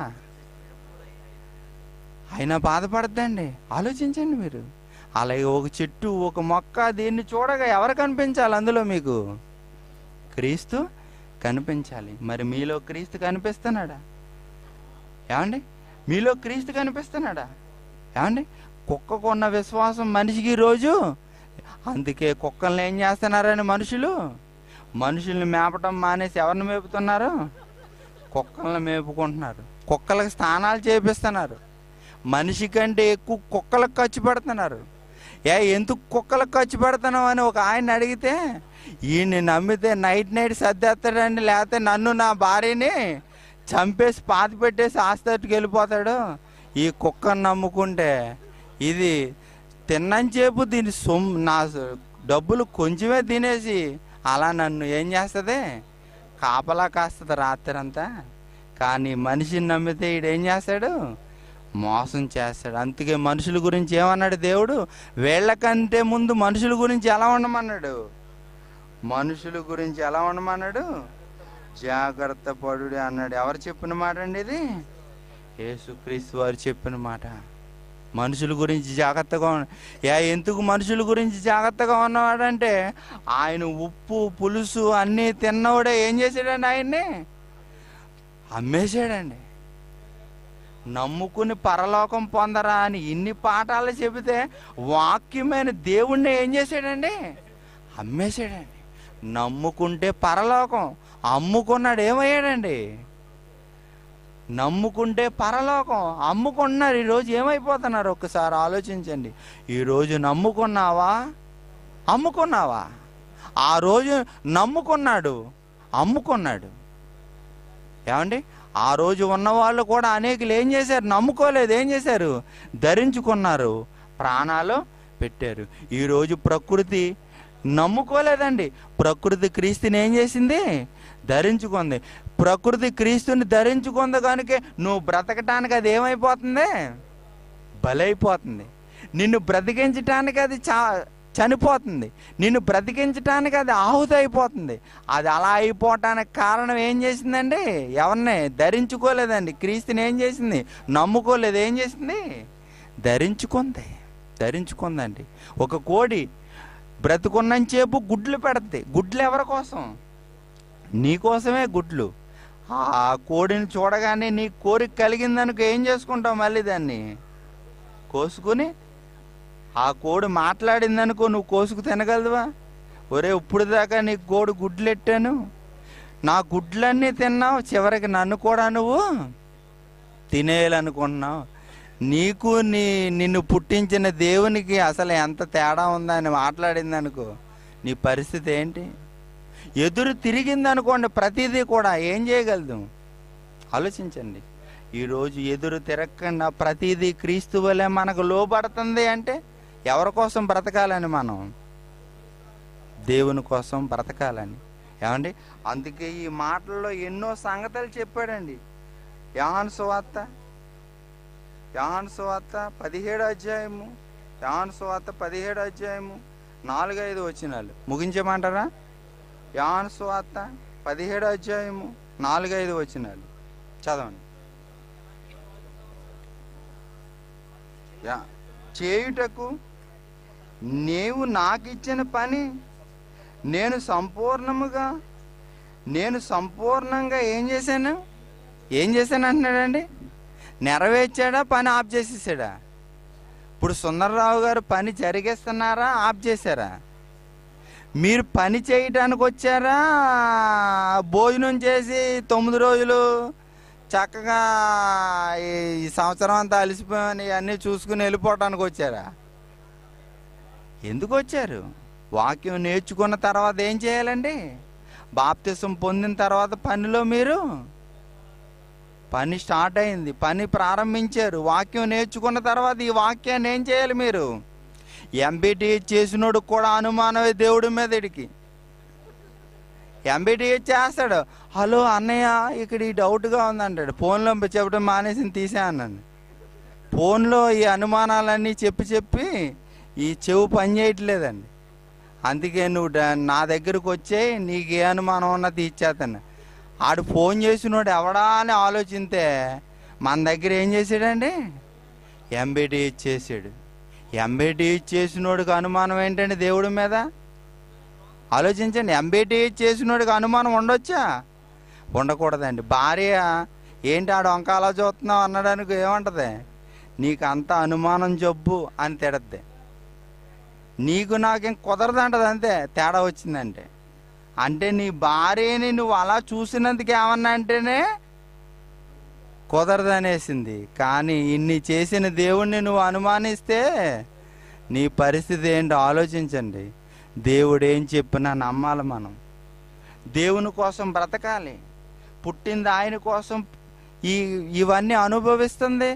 అయినా బాధపడద్దండి ఆలోచించండి మీరు అలాగే ఒక చెట్టు ఒక మొక్క దీన్ని చూడగా ఎవరు కనిపించాలి అందులో మీకు క్రీస్తు కనిపించాలి మరి మీలో క్రీస్తు కనిపిస్తున్నాడా ఏమండి మీలో క్రీస్తు కనిపిస్తున్నాడా ఏమండి కుక్కకు ఉన్న విశ్వాసం మనిషికి ఈ రోజు అందుకే కుక్కల్ని ఏం చేస్తున్నారని మనుషులు మనుషుల్ని మేపటం మానేసి ఎవరిని మేపుతున్నారు కుక్కల్ని మేపుకుంటున్నారు కుక్కలకు స్నానాలు చేపిస్తున్నారు మనిషి కంటే ఎక్కువ కుక్కలకు ఖర్చు పెడుతున్నారు ఏ ఎందుకు కుక్కలకు ఖర్చు పెడుతున్నావు అని ఒక ఆయన అడిగితే ఈయన్ని నమ్మితే నైట్ నైట్ సర్దేస్తాడండి లేకపోతే నన్ను నా భార్యని చంపేసి పాతి పెట్టేసి ఆస్తట్టుకు వెళ్ళిపోతాడు ఈ కుక్కను నమ్ముకుంటే ఇది తిన్నంచేపు దీని సొమ్ నా స- డబ్బులు కొంచెమే తినేసి అలా నన్ను ఏం చేస్తుంది కాపలా కాస్తుంది రాత్రి అంతా కానీ మనిషిని నమ్మితే ఈడు ఏం చేస్తాడు మోసం చేస్తాడు అందుకే మనుషుల గురించి ఏమన్నాడు దేవుడు వీళ్ళకంటే ముందు మనుషుల గురించి ఎలా ఉండమన్నాడు మనుషుల గురించి ఎలా ఉండమన్నాడు జాగ్రత్త పడు అన్నాడు ఎవరు చెప్పిన మాట అండి ఇది యేసుక్రీస్తు వారు చెప్పిన మాట మనుషుల గురించి జాగ్రత్తగా ఉన్న యా ఎందుకు మనుషుల గురించి జాగ్రత్తగా ఉన్నవాడంటే ఆయన ఉప్పు పులుసు అన్నీ తిన్నవాడే ఏం చేశాడండి ఆయన్ని అమ్మేశాడండి నమ్ముకుని పరలోకం పొందరా అని ఇన్ని పాఠాలు చెబితే వాక్యమైన దేవుణ్ణి ఏం చేశాడండి అమ్మేశాడండి నమ్ముకుంటే పరలోకం అమ్ముకున్నాడు ఏమయ్యాడండి నమ్ముకుంటే పరలోకం అమ్ముకున్నారు ఈరోజు ఏమైపోతున్నారు ఒక్కసారి ఆలోచించండి ఈరోజు నమ్ముకున్నావా అమ్ముకున్నావా ఆ రోజు నమ్ముకున్నాడు అమ్ముకున్నాడు ఏమండి ఆ రోజు ఉన్నవాళ్ళు కూడా అనేకులు ఏం చేశారు నమ్ముకోలేదు ఏం చేశారు ధరించుకున్నారు ప్రాణాలు పెట్టారు ఈరోజు ప్రకృతి నమ్ముకోలేదండి ప్రకృతి క్రీస్తుని ఏం చేసింది ధరించుకుంది ప్రకృతి క్రీస్తుని ధరించుకుంది కనుక నువ్వు బ్రతకటానికి అది ఏమైపోతుంది బలైపోతుంది నిన్ను బ్రతికించటానికి అది చా చనిపోతుంది నిన్ను బ్రతికించటానికి అది ఆహుతి అయిపోతుంది అది అలా అయిపోవటానికి కారణం ఏం చేసిందండి ఎవరిని ధరించుకోలేదండి క్రీస్తుని ఏం చేసింది నమ్ముకోలేదు ఏం చేసింది ధరించుకుంది ధరించుకుందండి ఒక కోడి బ్రతుకున్నంచేపు గుడ్లు పెడద్ది గుడ్లు ఎవరి కోసం నీకోసమే గుడ్లు ఆ కోడిని చూడగానే నీ కోరిక కలిగిందనుకో ఏం చేసుకుంటావు మళ్ళీ దాన్ని కోసుకుని ఆ కోడి మాట్లాడిందనుకో నువ్వు కోసుకు తినగలదువా ఒరే ఇప్పుడు దాకా నీ కోడి గుడ్లు ఎట్టాను నా గుడ్లన్నీ తిన్నావు చివరికి నన్ను కూడా నువ్వు తినేయాలనుకుంటున్నావు నీకు నీ నిన్ను పుట్టించిన దేవునికి అసలు ఎంత తేడా ఉందని మాట్లాడింది అనుకో నీ పరిస్థితి ఏంటి ఎదురు తిరిగింది అనుకోండి ప్రతిదీ కూడా ఏం చేయగలదు ఆలోచించండి ఈరోజు ఎదురు తిరగకుండా ప్రతిదీ క్రీస్తు వలె మనకు లోబడుతుంది అంటే ఎవరి కోసం బ్రతకాలని మనం దేవుని కోసం బ్రతకాలని ఏమండి అందుకే ఈ మాటల్లో ఎన్నో సంగతులు చెప్పాడండి యాహాను సువార్త యాహాను సువార్త పదిహేడు అధ్యాయము యాహాను సువార్త పదిహేడు అధ్యాయము నాలుగు ఐదు వచ్చినాలు ముగించమంటారా యాహాను సువార్త పదిహేడు అధ్యాయము నాలుగు ఐదు వచ్చినాలు చదవండి యా చేయుటకు నీవు నాకిచ్చిన పని నేను సంపూర్ణముగా నేను సంపూర్ణంగా ఏం చేశాను ఏం చేశాను అంటున్నాడండి నెరవేర్చాడా పని ఆఫ్ చేసేసాడా ఇప్పుడు సుందరరావు గారు పని జరిగేస్తున్నారా ఆఫ్ చేశారా మీరు పని చేయటానికి వచ్చారా భోజనం చేసి తొమ్మిది రోజులు చక్కగా ఈ సంవత్సరం అంతా అలసిపోయామని అన్నీ చూసుకుని వెళ్ళిపోవటానికి వచ్చారా ఎందుకు వచ్చారు వాక్యం నేర్చుకున్న తర్వాత ఏం చేయాలండి బాప్తిసం పొందిన తర్వాత పనిలో మీరు పని స్టార్ట్ అయింది పని ప్రారంభించారు వాక్యం నేర్చుకున్న తర్వాత ఈ వాక్యాన్ని ఏం చేయాలి మీరు ఎంబీటీ చేసినోడు కూడా అనుమానమే దేవుడి మీద ఇడికి ఎంబీటీ చేస్తాడు హలో అన్నయ్య ఇక్కడ ఈ డౌట్గా ఉందంటాడు ఫోన్లో చెప్పడం మానేసి తీసే అన్నాను ఫోన్లో ఈ అనుమానాలన్నీ చెప్పి చెప్పి ఈ చెవు పని చేయట్లేదండి అందుకే నువ్వు డా- నా దగ్గరకు వచ్చే నీకు ఏ అనుమానం ఉన్నా తీర్చేస్తాను ఆడు ఫోన్ చేసినోడు ఎవడా అని ఆలోచిస్తే మన దగ్గర ఏం చేసాడండి ఎంబీటీ ఇచ్చేసాడు ఎంబీటీ ఇచ్చేసినోడికి అనుమానం ఏంటండి దేవుడి మీద ఆలోచించండి ఎంబీటీ చేసినోడికి అనుమానం ఉండొచ్చా ఉండకూడదండి భార్య ఏంటి ఆడు వంక అలా చూస్తున్నావు అనడానికి ఏమంటది నీకు అంత అనుమానం జబ్బు అని తిడద్ది నీకు నాకేం కుదరదంటది అంతే తేడా వచ్చిందంటే అంటే నీ భార్యని నువ్వు అలా చూసినందుకు ఏమన్నా అంటేనే కుదరదనేసింది కానీ ఇన్ని చేసిన దేవుణ్ణి నువ్వు అనుమానిస్తే నీ పరిస్థితి ఏంటో ఆలోచించండి దేవుడు ఏం చెప్పినా నమ్మాలి మనం దేవుని కోసం బ్రతకాలి పుట్టింది ఆయన కోసం ఈ ఇవన్నీ అనుభవిస్తుంది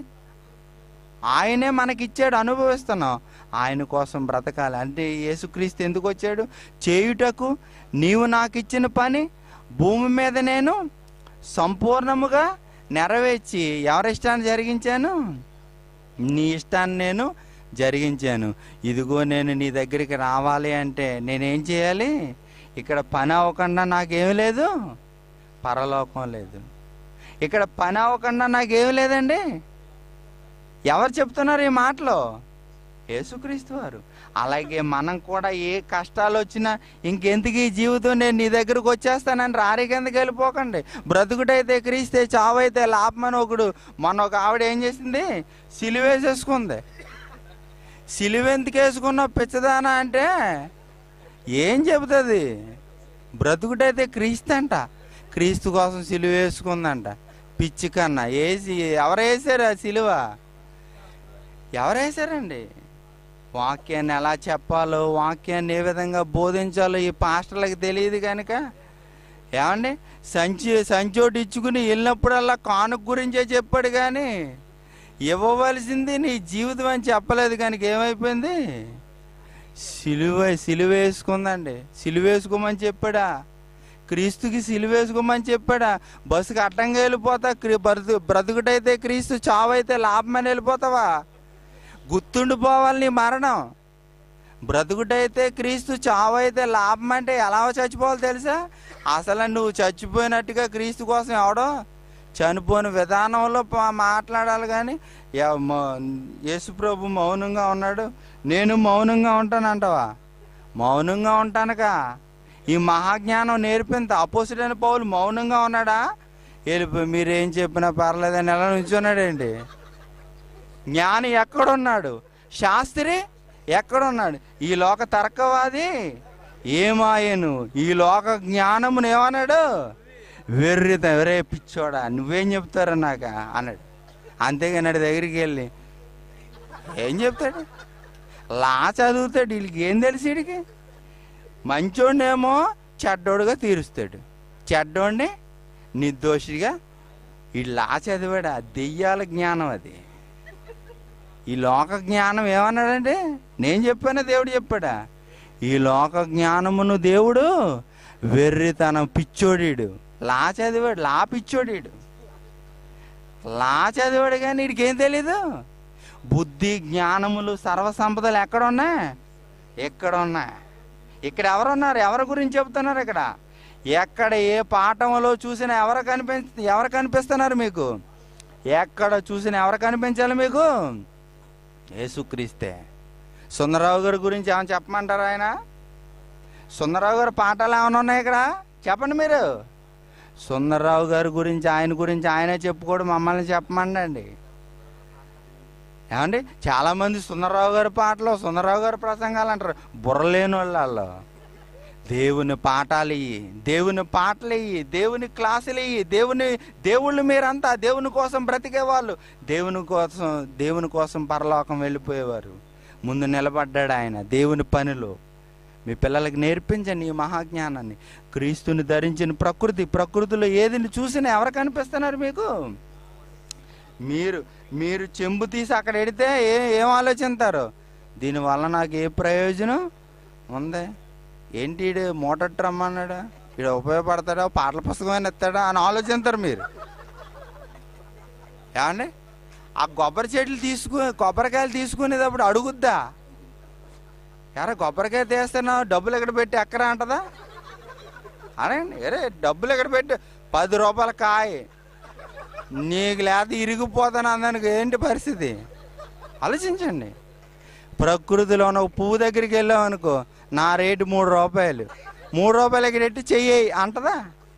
ఆయనే మనకిచ్చాడు అనుభవిస్తున్నాం ఆయన కోసం బ్రతకాలి అంటే యేసుక్రీస్తు ఎందుకు వచ్చాడు చేయుటకు నీవు నాకు ఇచ్చిన పని భూమి మీద నేను సంపూర్ణముగా నెరవేర్చి ఎవరి ఇష్టాన్ని జరిగించాను నీ ఇష్టాన్ని నేను జరిగించాను ఇదిగో నేను నీ దగ్గరికి రావాలి అంటే నేనేం చేయాలి ఇక్కడ పని అవ్వకుండా నాకేమి లేదు పరలోకం లేదు ఇక్కడ పని అవ్వకుండా నాకేమి లేదండి ఎవరు చెప్తున్నారు ఈ మాటలు యేసుక్రీస్తు వారు అలాగే మనం కూడా ఏ కష్టాలు వచ్చినా ఇంకెందుకు ఈ జీవితం నేను నీ దగ్గరకు వచ్చేస్తానని రారి కిందకి వెళ్ళిపోకండి బ్రతుకుటైతే క్రీస్తే చావైతే లాభమని ఒకడు మొన్న ఒక ఆవిడ ఏం చేసింది సిలువేసేసుకుంది సిలువ ఎందుకు వేసుకున్నావు పిచ్చదానా అంటే ఏం చెబుతుంది బ్రతుకుటైతే క్రీస్తు అంట క్రీస్తు కోసం సిలువ వేసుకుందంట పిచ్చి కన్నా వేసి ఎవరు వేసారు ఆ సిలువ ఎవరు వేసారండి వాక్యాన్ని ఎలా చెప్పాలో వాక్యాన్ని ఏ విధంగా బోధించాలో ఈ పాస్టర్లకు తెలియదు కనుక ఏమండి సంచి సంచోటి ఇచ్చుకుని వెళ్ళినప్పుడల్లా కానుక గురించే చెప్పాడు కానీ ఇవ్వవలసింది నీ జీవితం అని చెప్పలేదు కనుక ఏమైపోయింది సిలువ సిలువ వేసుకుందండి సిలువ వేసుకోమని చెప్పాడా క్రీస్తుకి సిలువ వేసుకోమని చెప్పాడా బస్సుకి అడ్డంగా వెళ్ళిపోతా క్రీ- బ్రతు బ్రతుకుటైతే క్రీస్తు చావైతే లాభమని వెళ్ళిపోతావా గుర్తుండిపోవాలి నీ మరణం బ్రతుకుటైతే క్రీస్తు చావైతే లాభం అంటే ఎలా చచ్చిపోవాలి తెలుసా అసలు నువ్వు చచ్చిపోయినట్టుగా క్రీస్తు కోసం ఎవడో చనిపోయిన విధానంలో ప- మాట్లాడాలి కానీ ఎవ- మౌ- యేసుప్రభు మౌనంగా ఉన్నాడు నేను మౌనంగా ఉంటానంటావా మౌనంగా ఉంటానుక ఈ మహాజ్ఞానం నేర్పింది అపోసిడైన పౌలు మౌనంగా ఉన్నాడా వెళ్ళిపోయి మీరేం చెప్పినా పర్లేదని ఎలా నుంచున్నాడండి జ్ఞాని ఎక్కడున్నాడు శాస్త్రి ఎక్కడున్నాడు ఈ లోక తర్కవాది ఏమాయను ఈ లోక జ్ఞానమును ఏమన్నాడు వెర్రిత ఎవరే పిచ్చోడా నువ్వేం చెప్తారా నాక అన్నాడు అంతేగాని వాడి దగ్గరికి వెళ్ళి ఏం చెప్తాడు లా చదువుతాడు వీళ్ళకి ఏం తెలిసి వీడికి మంచోడేమో చెడ్డోడుగా తీరుస్తాడు చెడ్డోడిని నిర్దోషిగా ఈ లా చదివాడు ఆ దెయ్యాల జ్ఞానం అది ఈ లోక జ్ఞానం ఏమన్నాడంటే నేను చెప్పానా దేవుడు చెప్పాడా ఈ లోక జ్ఞానమును దేవుడు వెర్రితనం పిచ్చోడీడు లా చదివాడు లా పిచ్చోడీడు లా చదివాడు కానీ వీడికి ఏం తెలీదు బుద్ధి జ్ఞానములు సర్వసంపదలు ఎక్కడ ఉన్నాయి ఎక్కడ ఉన్నాయి ఇక్కడ ఎవరున్నారు ఎవరి గురించి చెప్తున్నారు ఇక్కడ ఎక్కడ ఏ పాఠంలో చూసినా ఎవరు కనిపి ఎవరు కనిపిస్తున్నారు మీకు ఎక్కడ చూసినా ఎవరు కనిపించాలి మీకు యేసుక్రీస్తే సుందరరావు గారి గురించి ఏమైనా చెప్పమంటారా ఆయన సుందరరావు గారి పాఠాలు ఏమైనా ఉన్నాయి ఇక్కడ చెప్పండి మీరు సుందరరావు గారి గురించి ఆయన గురించి ఆయనే చెప్పుకోడు మమ్మల్ని చెప్పమండి ఏమండి చాలామంది సుందరరావు గారి పాటలు సుందరరావు గారి ప్రసంగాలు అంటారు బుర్రలేని వాళ్ళు దేవుని పాఠాలు ఇయ్యి దేవుని పాటలు ఇయ్యి దేవుని క్లాసులు ఇయ్యి దేవుని దేవుళ్ళు మీరంతా దేవుని కోసం బ్రతికేవాళ్ళు దేవుని కోసం దేవుని కోసం పరలోకం వెళ్ళిపోయేవారు ముందు నిలబడ్డాడు ఆయన దేవుని పనిలో మీ పిల్లలకి నేర్పించండి ఈ మహాజ్ఞానాన్ని క్రీస్తుని ధరించిన ప్రకృతి ప్రకృతిలో ఏదిని చూసినా ఎవరు కనిపిస్తున్నారు మీకు మీరు మీరు చెంబు తీసి అక్కడ ఎడితే ఏ ఏం ఆలోచిస్తారు దీనివల్ల నాకు ఏ ప్రయోజనం ఉంది ఏంటి ఈడు మోటార్ డ్రమ్ అన్నాడు ఈడు ఉపయోగపడతాడా పాటల పుస్తకం ఎత్తాడా అని ఆలోచిస్తారు మీరు ఏమండి ఆ కొబ్బరి చెట్లు తీసుకు కొబ్బరికాయలు తీసుకునేటప్పుడు అడుగుద్దా ఎరా కొబ్బరికాయ తీస్తున్నావు డబ్బులు ఎక్కడ పెట్టి ఎక్కరా అంటదా అనండి అరే డబ్బులు ఎక్కడ పెట్టి పది రూపాయల కాయ నీకు లేకపోతే ఇరిగిపోతాను అందనికి ఏంటి పరిస్థితి ఆలోచించండి ప్రకృతిలో ఉన్న ఒక పువ్వు దగ్గరికి వెళ్ళాం అనుకో నా రేటు మూడు రూపాయలు మూడు రూపాయలు ఎక్కడ పెట్టి చెయ్యి అంటదా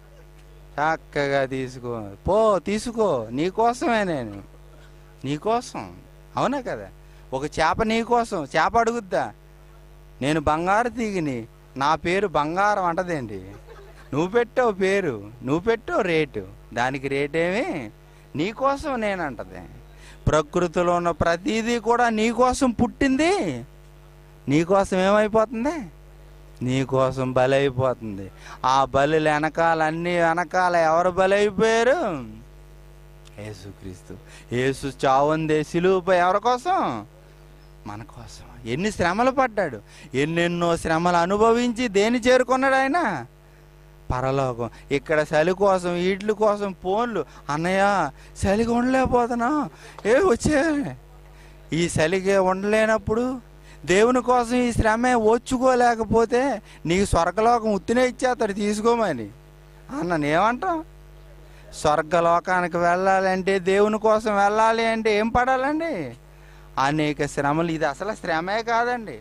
చక్కగా తీసుకో పో తీసుకో నీకోసమే నేను నీకోసం అవునా కదా ఒక చేప నీకోసం చేప అడుగుద్దా నేను బంగారు తీగిని నా పేరు బంగారం అంటదేంటి నువ్వు పెట్టావు పేరు నువ్వు పెట్టావు రేటు దానికి రేటేమి నీకోసం నేనంటది ప్రకృతిలో ఉన్న ప్రతిదీ కూడా నీకోసం పుట్టింది నీకోసం ఏమైపోతుంది నీకోసం బలైపోతుంది ఆ బలులు వెనకాల అన్ని వెనకాల ఎవరు బలైపోయారు యేసుక్రీస్తు యేసు చావుందే సిలువుపై ఎవరి కోసం మన కోసం ఎన్ని శ్రమలు పడ్డాడు ఎన్నెన్నో శ్రమలు అనుభవించి దేని చేరుకున్నాడు ఆయన పరలోకం ఇక్కడ చలి కోసం ఇడ్లు కోసం ఫోన్లు అన్నయ్య చలిగా ఉండలేకపోతున్నా ఏ వచ్చే ఈ చలిగా ఉండలేనప్పుడు దేవుని కోసం ఈ శ్రమ ఓర్చుకోలేకపోతే నీకు స్వర్గలోకం ఉత్తినే ఇచ్చేస్తాడు తీసుకోమని అన్న ఏమంటాం స్వర్గలోకానికి వెళ్ళాలంటే దేవుని కోసం వెళ్ళాలి అంటే ఏం పడాలండి అనేక శ్రమలు ఇది అసలు శ్రమే కాదండి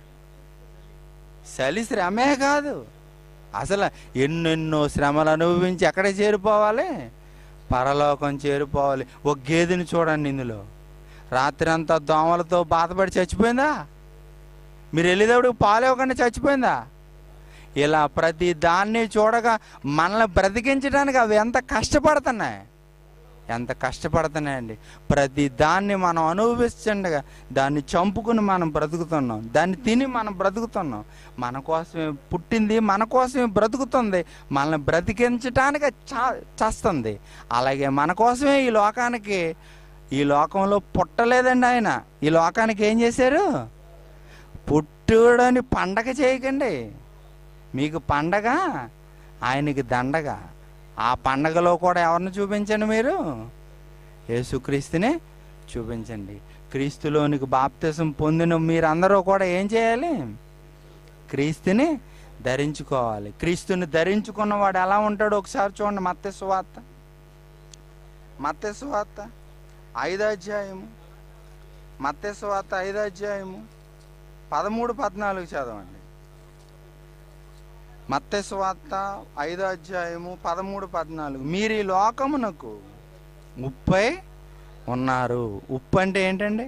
చలి శ్రమే కాదు అసలు ఎన్నెన్నో శ్రమలు అనుభవించి ఎక్కడ చేరిపోవాలి పరలోకం చేరిపోవాలి ఒక గేదెని చూడండి ఇందులో రాత్రి అంతా దోమలతో బాధపడి చచ్చిపోయిందా మీరు వెళ్ళేటప్పుడు పాలు ఇవ్వకుండా చచ్చిపోయిందా ఇలా ప్రతి దాన్ని చూడగా మనల్ని బ్రతికించడానికి అవి ఎంత కష్టపడుతున్నాయి ఎంత కష్టపడుతున్నాయండి ప్రతి దాన్ని మనం అనుభవిస్తుండగా దాన్ని చంపుకుని మనం బ్రతుకుతున్నాం దాన్ని తిని మనం బ్రతుకుతున్నాం మన కోసమే పుట్టింది మన కోసమే బ్రతుకుతుంది మనల్ని బ్రతికించటానికి చా చేస్తుంది అలాగే మన కోసమే ఈ లోకానికి ఈ లోకంలో పుట్టలేదండి ఆయన ఈ లోకానికి ఏం చేశారు పుట్టుడని పండగ చేయకండి మీకు పండగ ఆయనకి దండగ ఆ పండగలో కూడా ఎవరిని చూపించండి మీరు యేసుక్రీస్తుని చూపించండి క్రీస్తులోనికి బాప్తిసం పొందిన మీరందరూ కూడా ఏం చేయాలి క్రీస్తుని ధరించుకోవాలి క్రీస్తుని ధరించుకున్నవాడు ఎలా ఉంటాడో ఒకసారి చూడండి మత్తే సువార్త మత్తే సువార్త ఐదో అధ్యాయము మత్తే సువార్త ఐదో అధ్యాయము పదమూడు పద్నాలుగు చదవండి మత్తే సువార్త ఐదో అధ్యాయము పదమూడు పద్నాలుగు మీరు ఈ లోకమునకు ఉప్పై ఉన్నారు ఉప్పు అంటే ఏంటండి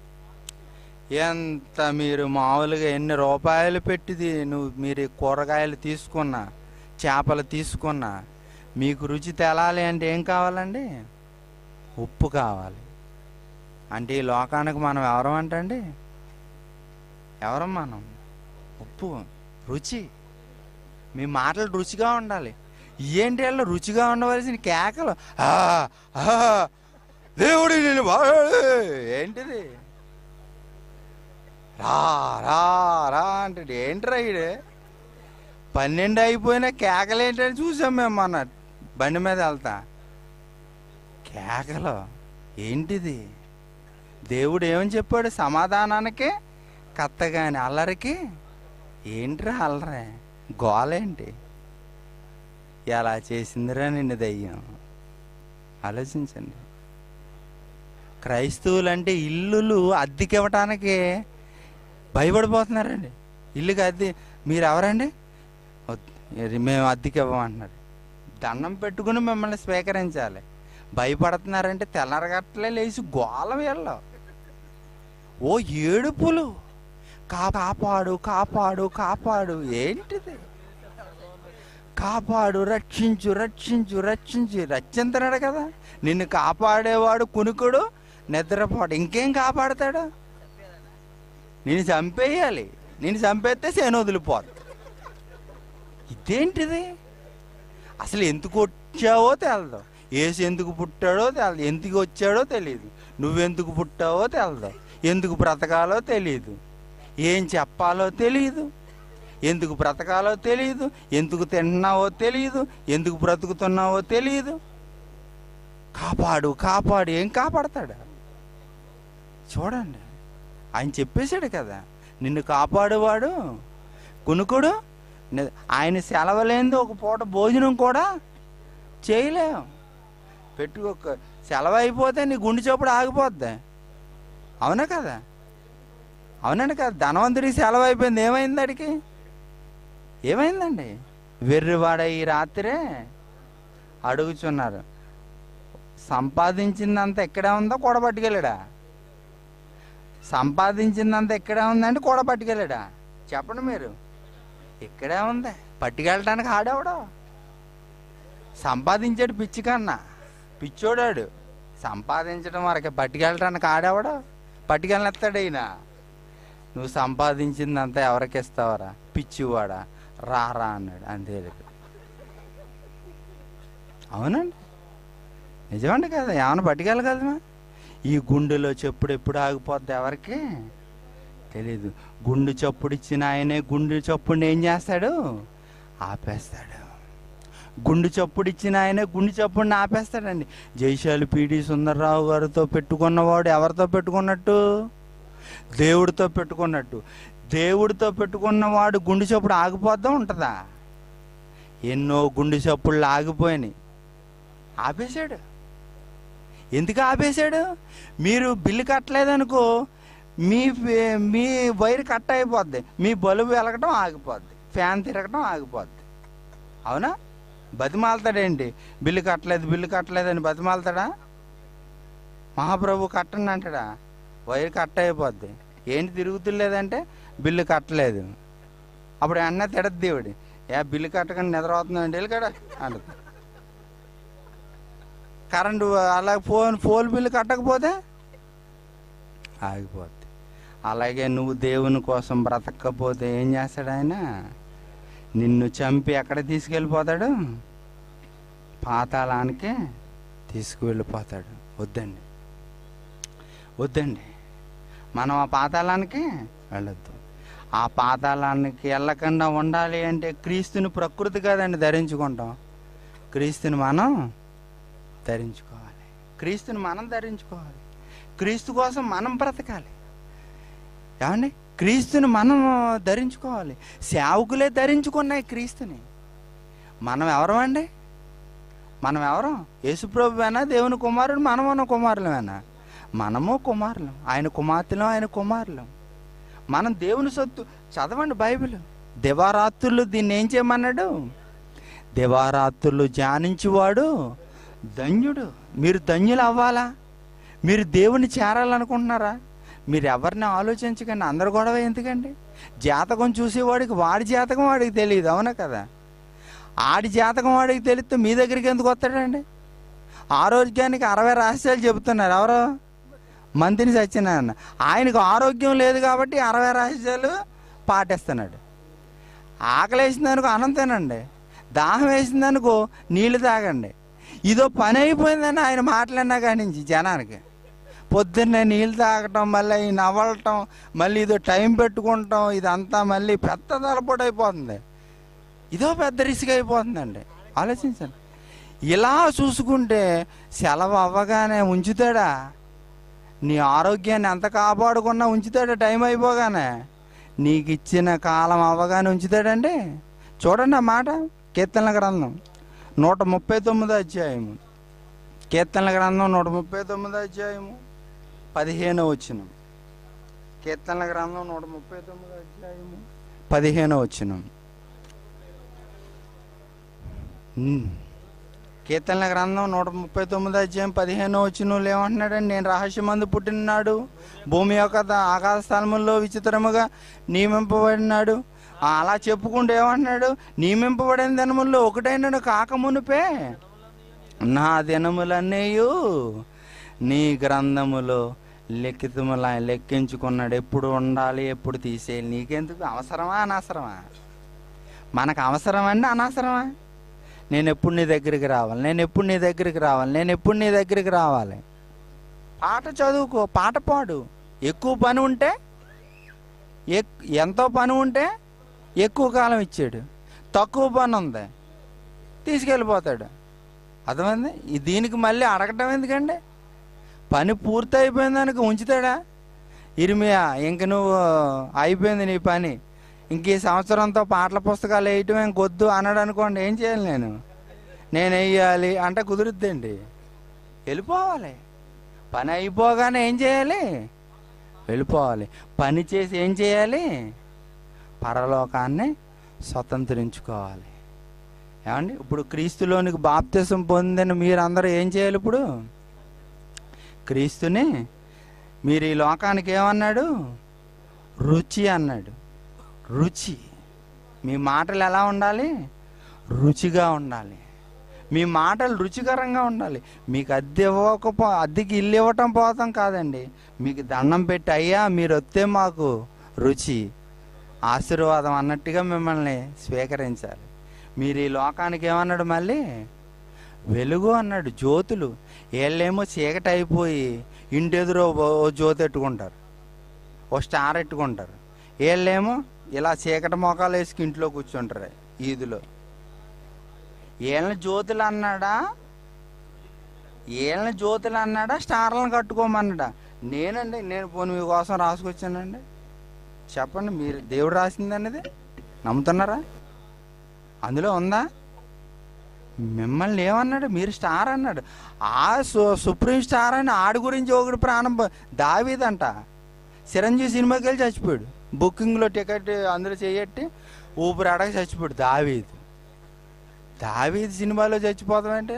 ఎంత మీరు మామూలుగా ఎన్ని రూపాయలు పెట్టిది నువ్వు మీరు ఈ కూరగాయలు తీసుకున్నా చేపలు తీసుకున్నా మీకు రుచి తెలాలి అంటే ఏం కావాలండి ఉప్పు కావాలి అంటే ఈ లోకానికి మనం ఎవరం అంటండి ఎవరం మనం ఉప్పు రుచి మీ మాటలు రుచిగా ఉండాలి ఏంటి వాళ్ళు రుచిగా ఉండవలసిన కేకలు ఆ, ఆ, దేవుడి నేను ఏంటిది రా రా రా అంటాడు ఏంట్రా ఈడు పన్నెండు అయిపోయినా కేకలు ఏంటని చూసాం మేము మొన్న బండి మీద వెళ్తా కేకలు ఏంటిది దేవుడు ఏమని చెప్పాడు సమాధానానికి కత్తగాని అల్లరికి ఏంట్రా అల్లరే గోలేంటి ఎలా చేసిందిరా నిన్ను దయ్యం ఆలోచించండి క్రైస్తవులు అంటే ఇల్లులు అద్దెకి ఇవ్వటానికి భయపడిపోతున్నారండి ఇల్లుకి అద్దె మీరు ఎవరండి వద్దు. ఇది మేము అద్దెకి ఇవ్వమంటున్నారు దండం పెట్టుకుని మిమ్మల్ని స్వీకరించాలి భయపడుతున్నారంటే తెల్లరగట్లే లేచి గోళం వెళ్ళవు ఓ ఏడుపులు కా- కాపాడు కాపాడు కాపాడు ఏంటిది కాపాడు రక్షించు రక్షించు రక్షించు రక్షించన్నాడు కదా నిన్ను కాపాడేవాడు కునుకుడు నిద్రపోడు ఇంకేం కాపాడతాడు నేను చంపేయాలి నేను చంపేస్తే శని వదిలిపోదు ఇదేంటిది అసలు ఎందుకు వచ్చావో తెలదు ఏసు ఎందుకు పుట్టాడో తెలదు ఎందుకు వచ్చాడో తెలియదు నువ్వెందుకు పుట్టావో తెలదు ఎందుకు బ్రతకాలో తెలియదు ఏం చెప్పాలో తెలియదు ఎందుకు బ్రతకాలో తెలియదు ఎందుకు తింటున్నావో తెలియదు ఎందుకు బ్రతుకుతున్నావో తెలియదు కాపాడు కాపాడు ఏం కాపాడతాడు చూడండి ఆయన చెప్పేశాడు కదా నిన్ను కాపాడువాడు కునుకుడు ని- ఆయన సెలవులేంది ఒక పూట భోజనం కూడా చేయలేం పెట్టుకోక సెలవు అయిపోతే నీ గుండె చప్పుడు ఆగిపోద్ది అవునా కదా అవునండి కదా ధనవంతుడికి సెలవు అయిపోయింది ఏమైంది అడికి ఏమైందండి వెర్రివాడ ఈ రాత్రే అడుగుచున్నారు సంపాదించిందంత ఎక్కడే ఉందో కూడబట్టుకెళ్ళాడా సంపాదించిందంత ఎక్కడే ఉందంటే కూడబట్టుకెళ్ళాడా చెప్పండి మీరు ఇక్కడే ఉంది పట్టుకెళ్ళడానికి ఆడేవాడు సంపాదించాడు పిచ్చి కన్నా పిచ్చోడాడు సంపాదించడం వరకే పట్టుకెళ్ళడానికి ఆడేవాడు పట్టుకెళ్ళెత్తాడు ఈయన నువ్వు సంపాదించిందంతా ఎవరికి ఇస్తావరా పిచ్చివాడా రారా అన్నాడు అంతే అవునండి నిజమండి కదా ఏమైనా పట్టుకెళ్ళ కదమా ఈ గుండెలో చెప్పుడు ఎప్పుడు ఆగిపోద్ది ఎవరికి తెలీదు గుండు చప్పుడు ఇచ్చిన ఆయనే గుండు చప్పుడిని ఏం చేస్తాడు ఆపేస్తాడు గుండు చప్పుడు ఇచ్చిన ఆయనే గుండు చప్పుడిని ఆపేస్తాడండి జైశాలి పీడి సుందర్రావు గారితో పెట్టుకున్నవాడు ఎవరితో పెట్టుకున్నట్టు దేవుడితో పెట్టుకున్నట్టు దేవుడితో పెట్టుకున్నవాడు గుండు చప్పుడు ఆగిపోద్దా ఉంటుందా ఎన్నో గుండు చప్పుళ్ళు ఆగిపోయినాయి ఆపేశాడు ఎందుకు ఆపేశాడు మీరు బిల్లు కట్టలేదనుకో మీ ఫే- మీ వైర్ కట్ అయిపోద్ది మీ బల్బు వెలగటం ఆగిపోద్ది ఫ్యాన్ తిరగటం ఆగిపోద్ది అవునా బతిమాలతాడేంటి బిల్లు కట్టలేదు బిల్లు కట్టలేదని బతిమాలతాడా మహాప్రభు కట్టండి అంటాడా వైర్ కట్ అయిపోద్ది ఏంటి తిరుగుతులేదంటే బిల్లు కట్టలేదు అప్పుడు అన్న తిడద్దు దేవుడు ఏ బిల్లు కట్టకుండా నిద్రపోతుందండి వెళ్ళి కదా అంటుంది కరెంటు అలా ఫోన్ ఫోన్ బిల్లు కట్టకపోతే ఆగిపోద్ది అలాగే నువ్వు దేవుని కోసం బ్రతకపోతే ఏం చేస్తాడు ఆయన నిన్ను చంపి ఎక్కడ తీసుకెళ్ళిపోతాడు పాతాళానికి తీసుకువెళ్ళిపోతాడు వద్దండి వద్దండి మనం ఆ పాతాళానికి వెళ్ళొద్దు ఆ పాతాళానికి వెళ్ళకుండా ఉండాలి అంటే క్రీస్తుని ప్రకృతి కదండి ధరించుకుంటాం క్రీస్తుని మనం ధరించుకోవాలి క్రీస్తుని మనం ధరించుకోవాలి క్రీస్తు కోసం మనం బ్రతకాలి ఏమండి క్రీస్తుని మనం ధరించుకోవాలి సేవకులే ధరించుకున్నాయి క్రీస్తుని మనం ఎవరమండి మనం ఎవరం యేసుప్రభువేనా దేవుని కుమారుడు మనమన్న కుమారులమేనా మనము కుమారులం ఆయన కుమార్తెలం ఆయన కుమారులం మనం దేవుని సొత్తు చదవండి బైబిల్ దివారాత్రులు దీన్ని ఏం చేయమన్నాడు దివారాత్రులు ధ్యానించువాడు ధన్యుడు మీరు ధన్యులు అవ్వాలా మీరు దేవుని చేరాలనుకుంటున్నారా మీరు ఎవరిని ఆలోచించకండి అందరు గొడవ ఎందుకండి జాతకం చూసేవాడికి వాడి జాతకం వాడికి తెలియదు అవునా కదా ఆడి జాతకం వాడికి తెలిస్తే మీ దగ్గరికి ఎందుకు వస్తాడండి ఆరోగ్యానికి అరవై రహస్యాలు చెబుతున్నారు ఎవరు మంత్రిని సత్యనారాయణ ఆయనకు ఆరోగ్యం లేదు కాబట్టి అరవై రహస్యాలు పాటిస్తున్నాడు ఆకలి వేసిందనుకో అన్నం తినండి దాహం వేసిందనుకో నీళ్లు తాగండి ఇదో పని అయిపోయిందని ఆయన మాట్లాడినా కాడి నుంచి జనానికి పొద్దున్నే నీళ్ళు తాగటం మళ్ళీ ఈ నవ్వటం మళ్ళీ ఇదో టైం పెట్టుకుంటాం ఇదంతా మళ్ళీ పెద్ద తలపోటు అయిపోతుంది ఇదో పెద్ద రిస్క్ అయిపోతుందండి ఆలోచించండి ఇలా చూసుకుంటే సెలవు అవ్వగానే ఉంచుతాడా నీ ఆరోగ్యాన్ని ఎంత కాపాడుకున్నా ఉంచుతాడా టైం అయిపోగానే నీకు ఇచ్చిన కాలం అవ్వగానే ఉంచుతాడండి చూడండి ఆ మాట కీర్తనల గ్రంథం నూట ముప్పై తొమ్మిదో అధ్యాయము కీర్తనల గ్రంథం నూట ముప్పై తొమ్మిదో అధ్యాయము పదిహేనో వచ్చిన కీర్తనల గ్రంథం నూట ముప్పై తొమ్మిదో అధ్యాయము పదిహేనో వచ్చిన కీర్తనల గ్రంథం నూట ముప్పై తొమ్మిది అధ్యాయం పదిహేను వచ్చిన ఏమంటున్నాడండి నేను రహస్యమందు పుట్టినాడు భూమి యొక్క ద- ఆకాశ స్థలముల్లో విచిత్రముగా నియమింపబడినాడు ఆ, అలా చెప్పుకుంటూ ఏమంటున్నాడు నియమింపబడిన దినముల్లో ఒకటైనను కాకమునుపే నా దినములన్నీయు నీ గ్రంథములో లెక్కితములా లెక్కించుకున్నాడు ఎప్పుడు ఉండాలి ఎప్పుడు తీసేయాలి నీకెందుకు అవసరమా అనవసరమా మనకు అవసరం అండి అనవసరమా నేను ఎప్పుడు నీ దగ్గరికి రావాలి నేను ఎప్పుడు నీ దగ్గరికి రావాలి నేను ఎప్పుడు నీ దగ్గరికి రావాలి పాట చదువుకో పాట పాడు ఎక్కువ పని ఉంటే ఎక్ ఎంతో పని ఉంటే ఎక్కువ కాలం ఇచ్చాడు తక్కువ పని ఉంది తీసుకెళ్ళిపోతాడు అర్థమైంది ఈ దీనికి మళ్ళీ అడగటం ఎందుకండి పని పూర్తి అయిపోయింది అనుకో ఉంచుతాడా ఇరిమియా ఇంక నువ్వు అయిపోయింది నీ పని ఇంక ఈ సంవత్సరంతో పాటల పుస్తకాలు వేయటం ఇంకొద్దు అన్నాడు అనుకోండి ఏం చేయాలి నేను నేను వేయాలి అంటే కుదురుద్దండి వెళ్ళిపోవాలి పని అయిపోగానే ఏం చేయాలి వెళ్ళిపోవాలి పని చేసి ఏం చేయాలి పరలోకాన్ని స్వతంత్రించుకోవాలి ఏమండి ఇప్పుడు క్రీస్తులోనికి బాప్తిసం పొందిన మీరందరూ ఏం చేయాలి ఇప్పుడు క్రీస్తుని మీరు ఈ లోకానికి ఏమన్నాడు రుచి అన్నాడు రుచి మీ మాటలు ఎలా ఉండాలి రుచిగా ఉండాలి మీ మాటలు రుచికరంగా ఉండాలి మీకు అద్దె ఇవ్వకపో అద్దెకి ఇల్లు ఇవ్వటం పోతాం కాదండి మీకు దండం పెట్టి అయ్యా మీరు వస్తే మాకు రుచి ఆశీర్వాదం అన్నట్టుగా మిమ్మల్ని స్వీకరించాలి మీరు ఈ లోకానికి ఏమన్నాడు మళ్ళీ వెలుగు అన్నాడు జ్యోతులు వీళ్ళేమో చీకటి అయిపోయి ఇంటెదురో ఓ ఓ జ్యోతి ఎట్టుకుంటారు ఓ స్టార్ ఎట్టుకుంటారు వీళ్ళేమో ఇలా చీకటి మొఖాలు వేసుకు ఇంట్లో కూర్చుంటారు ఈదులో వీళ్ళని జ్యోతులు అన్నాడా వీళ్ళని జ్యోతులు అన్నాడా స్టార్లను కట్టుకోమన్నాడా నేనండి నేను పోనీ మీకోసం రాసుకొచ్చానండి చెప్పండి మీరు దేవుడు రాసింది అనేది నమ్ముతున్నారా అందులో ఉందా మిమ్మల్ని ఏమన్నాడు మీరు స్టార్ అన్నాడు ఆ సు- సుప్రీం స్టార్ అని ఆడి గురించి ఒకటి ప్రాణం పో- దావీదంట చిరంజీవి సినిమాకి వెళ్ళి చచ్చిపోయాడు బుకింగ్లో టికెట్ అందులో చేయట్టి ఊపిరి అడగ చచ్చిపోయాడు దావీద్ దావీద్ సినిమాలో చచ్చిపోతామంటే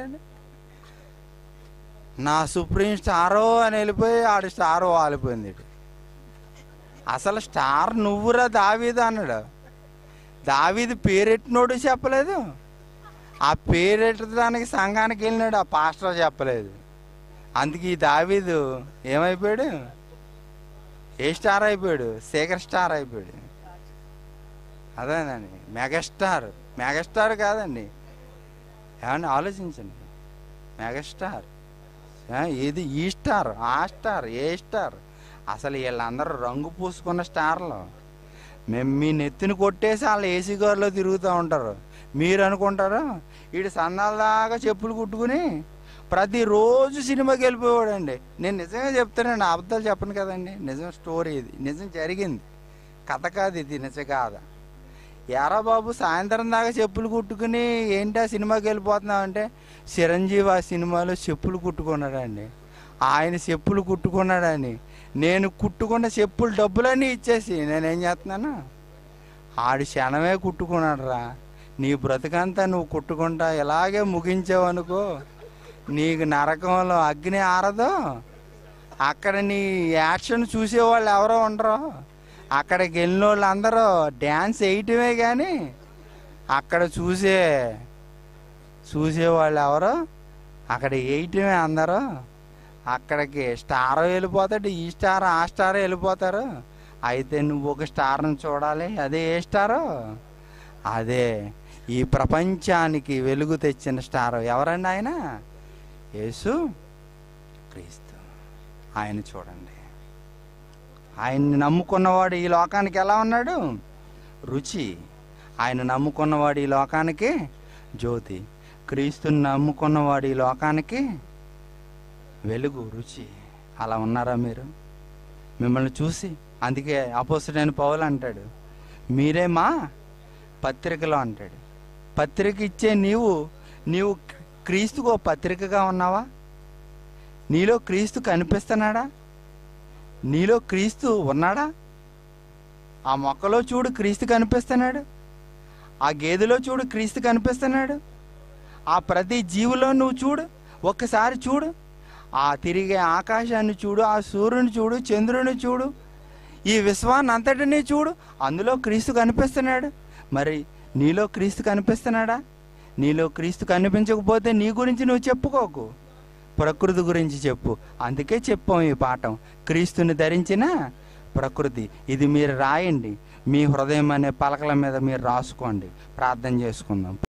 నా సుప్రీం స్టారో అని వెళ్ళిపోయి ఆడి స్టారో వాలిపోయింది ఈడు. అసలు స్టార్ నువ్వురా దావీదు అన్నాడు దావీది పేరెట్టినోడు చెప్పలేదు ఆ పేరెట్టడానికి సంఘానికి వెళ్ళినాడు ఆ పాస్టర్ చెప్పలేదు అందుకే ఈ దావీదు ఏమైపోయాడు ఏ స్టార్ అయిపోయాడు శేఖర్ స్టార్ అయిపోయాడు అదేనండి మెగాస్టార్ మెగాస్టార్ కాదండి ఏమన్నా ఆలోచించండి మెగాస్టార్ ఆ, ఇది ఈ స్టార్ ఆ స్టార్ ఏ స్టార్ అసలు వీళ్ళందరూ రంగు పూసుకున్న స్టార్లు మేము మీ నెత్తిని కొట్టేసి వాళ్ళు ఏసీ గారిలో తిరుగుతూ ఉంటారు మీరు అనుకుంటారు వీడు సందాల దాకా చెప్పులు కుట్టుకుని ప్రతిరోజు సినిమాకి వెళ్ళిపోయాడండి నేను నిజంగా చెప్తానండి అబద్ధాలు చెప్పను కదండి నిజం స్టోరీ ఇది నిజం జరిగింది కథ కాదు ఇది నిజ కాదా యారా బాబు సాయంత్రం దాకా చెప్పులు కుట్టుకుని ఏంటి ఆ సినిమాకి వెళ్ళిపోతున్నావు అంటే చిరంజీవి ఆ సినిమాలో చెప్పులు కుట్టుకున్నాడండి ఆయన చెప్పులు కుట్టుకున్నాడని నేను కుట్టుకున్న చెప్పులు డబ్బులన్నీ ఇచ్చేసి నేనేం చేస్తున్నాను ఆడి క్షణమే కుట్టుకున్నాడు రా నీ బ్రతుకంతా నువ్వు కుట్టుకుంటా ఇలాగే ముగించావు అనుకో నీకు నరకంలో అగ్ని ఆరదు అక్కడ నీ యాక్షన్ చూసేవాళ్ళు ఎవరో ఉండరు అక్కడికి వెళ్ళిన వాళ్ళు అందరూ డ్యాన్స్ వేయటమే కానీ అక్కడ చూసే చూసేవాళ్ళు ఎవరు అక్కడ వేయటమే అందరూ అక్కడికి స్టార్ వెళ్ళిపోతాడు ఈ స్టార్ ఆ స్టార్ వెళ్ళిపోతారు అయితే నువ్వు ఒక స్టార్ని చూడాలి అదే ఏ స్టారు అదే ఈ ప్రపంచానికి వెలుగు తెచ్చిన స్టార్ ఎవరండి ఆయన యేసు క్రీస్తు ఆయన చూడండి ఆయన్ని నమ్ముకున్నవాడు ఈ లోకానికి ఎలా ఉన్నాడు రుచి ఆయన నమ్ముకున్నవాడు ఈ లోకానికి జ్యోతి క్రీస్తుని నమ్ముకున్నవాడు ఈ లోకానికి వెలుగు రుచి అలా ఉన్నారా మీరు మిమ్మల్ని చూసి అందుకే అపోసుడైన పౌలు అంటాడు మీరే మా పత్రికలో అంటాడు పత్రిక ఇచ్చే నీవు నీవు క్రీస్తుకు ఓ పత్రికగా ఉన్నావా నీలో క్రీస్తు కనిపిస్తున్నాడా నీలో క్రీస్తు ఉన్నాడా ఆ మొక్కలో చూడు క్రీస్తు కనిపిస్తున్నాడు ఆ గేదెలో చూడు క్రీస్తు కనిపిస్తున్నాడు ఆ ప్రతి జీవులో నువ్వు చూడు ఒక్కసారి చూడు ఆ తిరిగే ఆకాశాన్ని చూడు ఆ సూర్యుని చూడు చంద్రుని చూడు ఈ విశ్వాన్ని అంతటినీ చూడు అందులో క్రీస్తు కనిపిస్తున్నాడు మరి నీలో క్రీస్తు కనిపిస్తున్నాడా నీలో క్రీస్తు కనిపించకపోతే నీ గురించి నువ్వు చెప్పుకోకు ప్రకృతి గురించి చెప్పు అందుకే చెప్పాం ఈ పాఠం క్రీస్తుని ధరించిన ప్రకృతి ఇది మీరు రాయండి మీ హృదయం అనే పలకల మీద మీరు రాసుకోండి ప్రార్థన చేసుకుందాం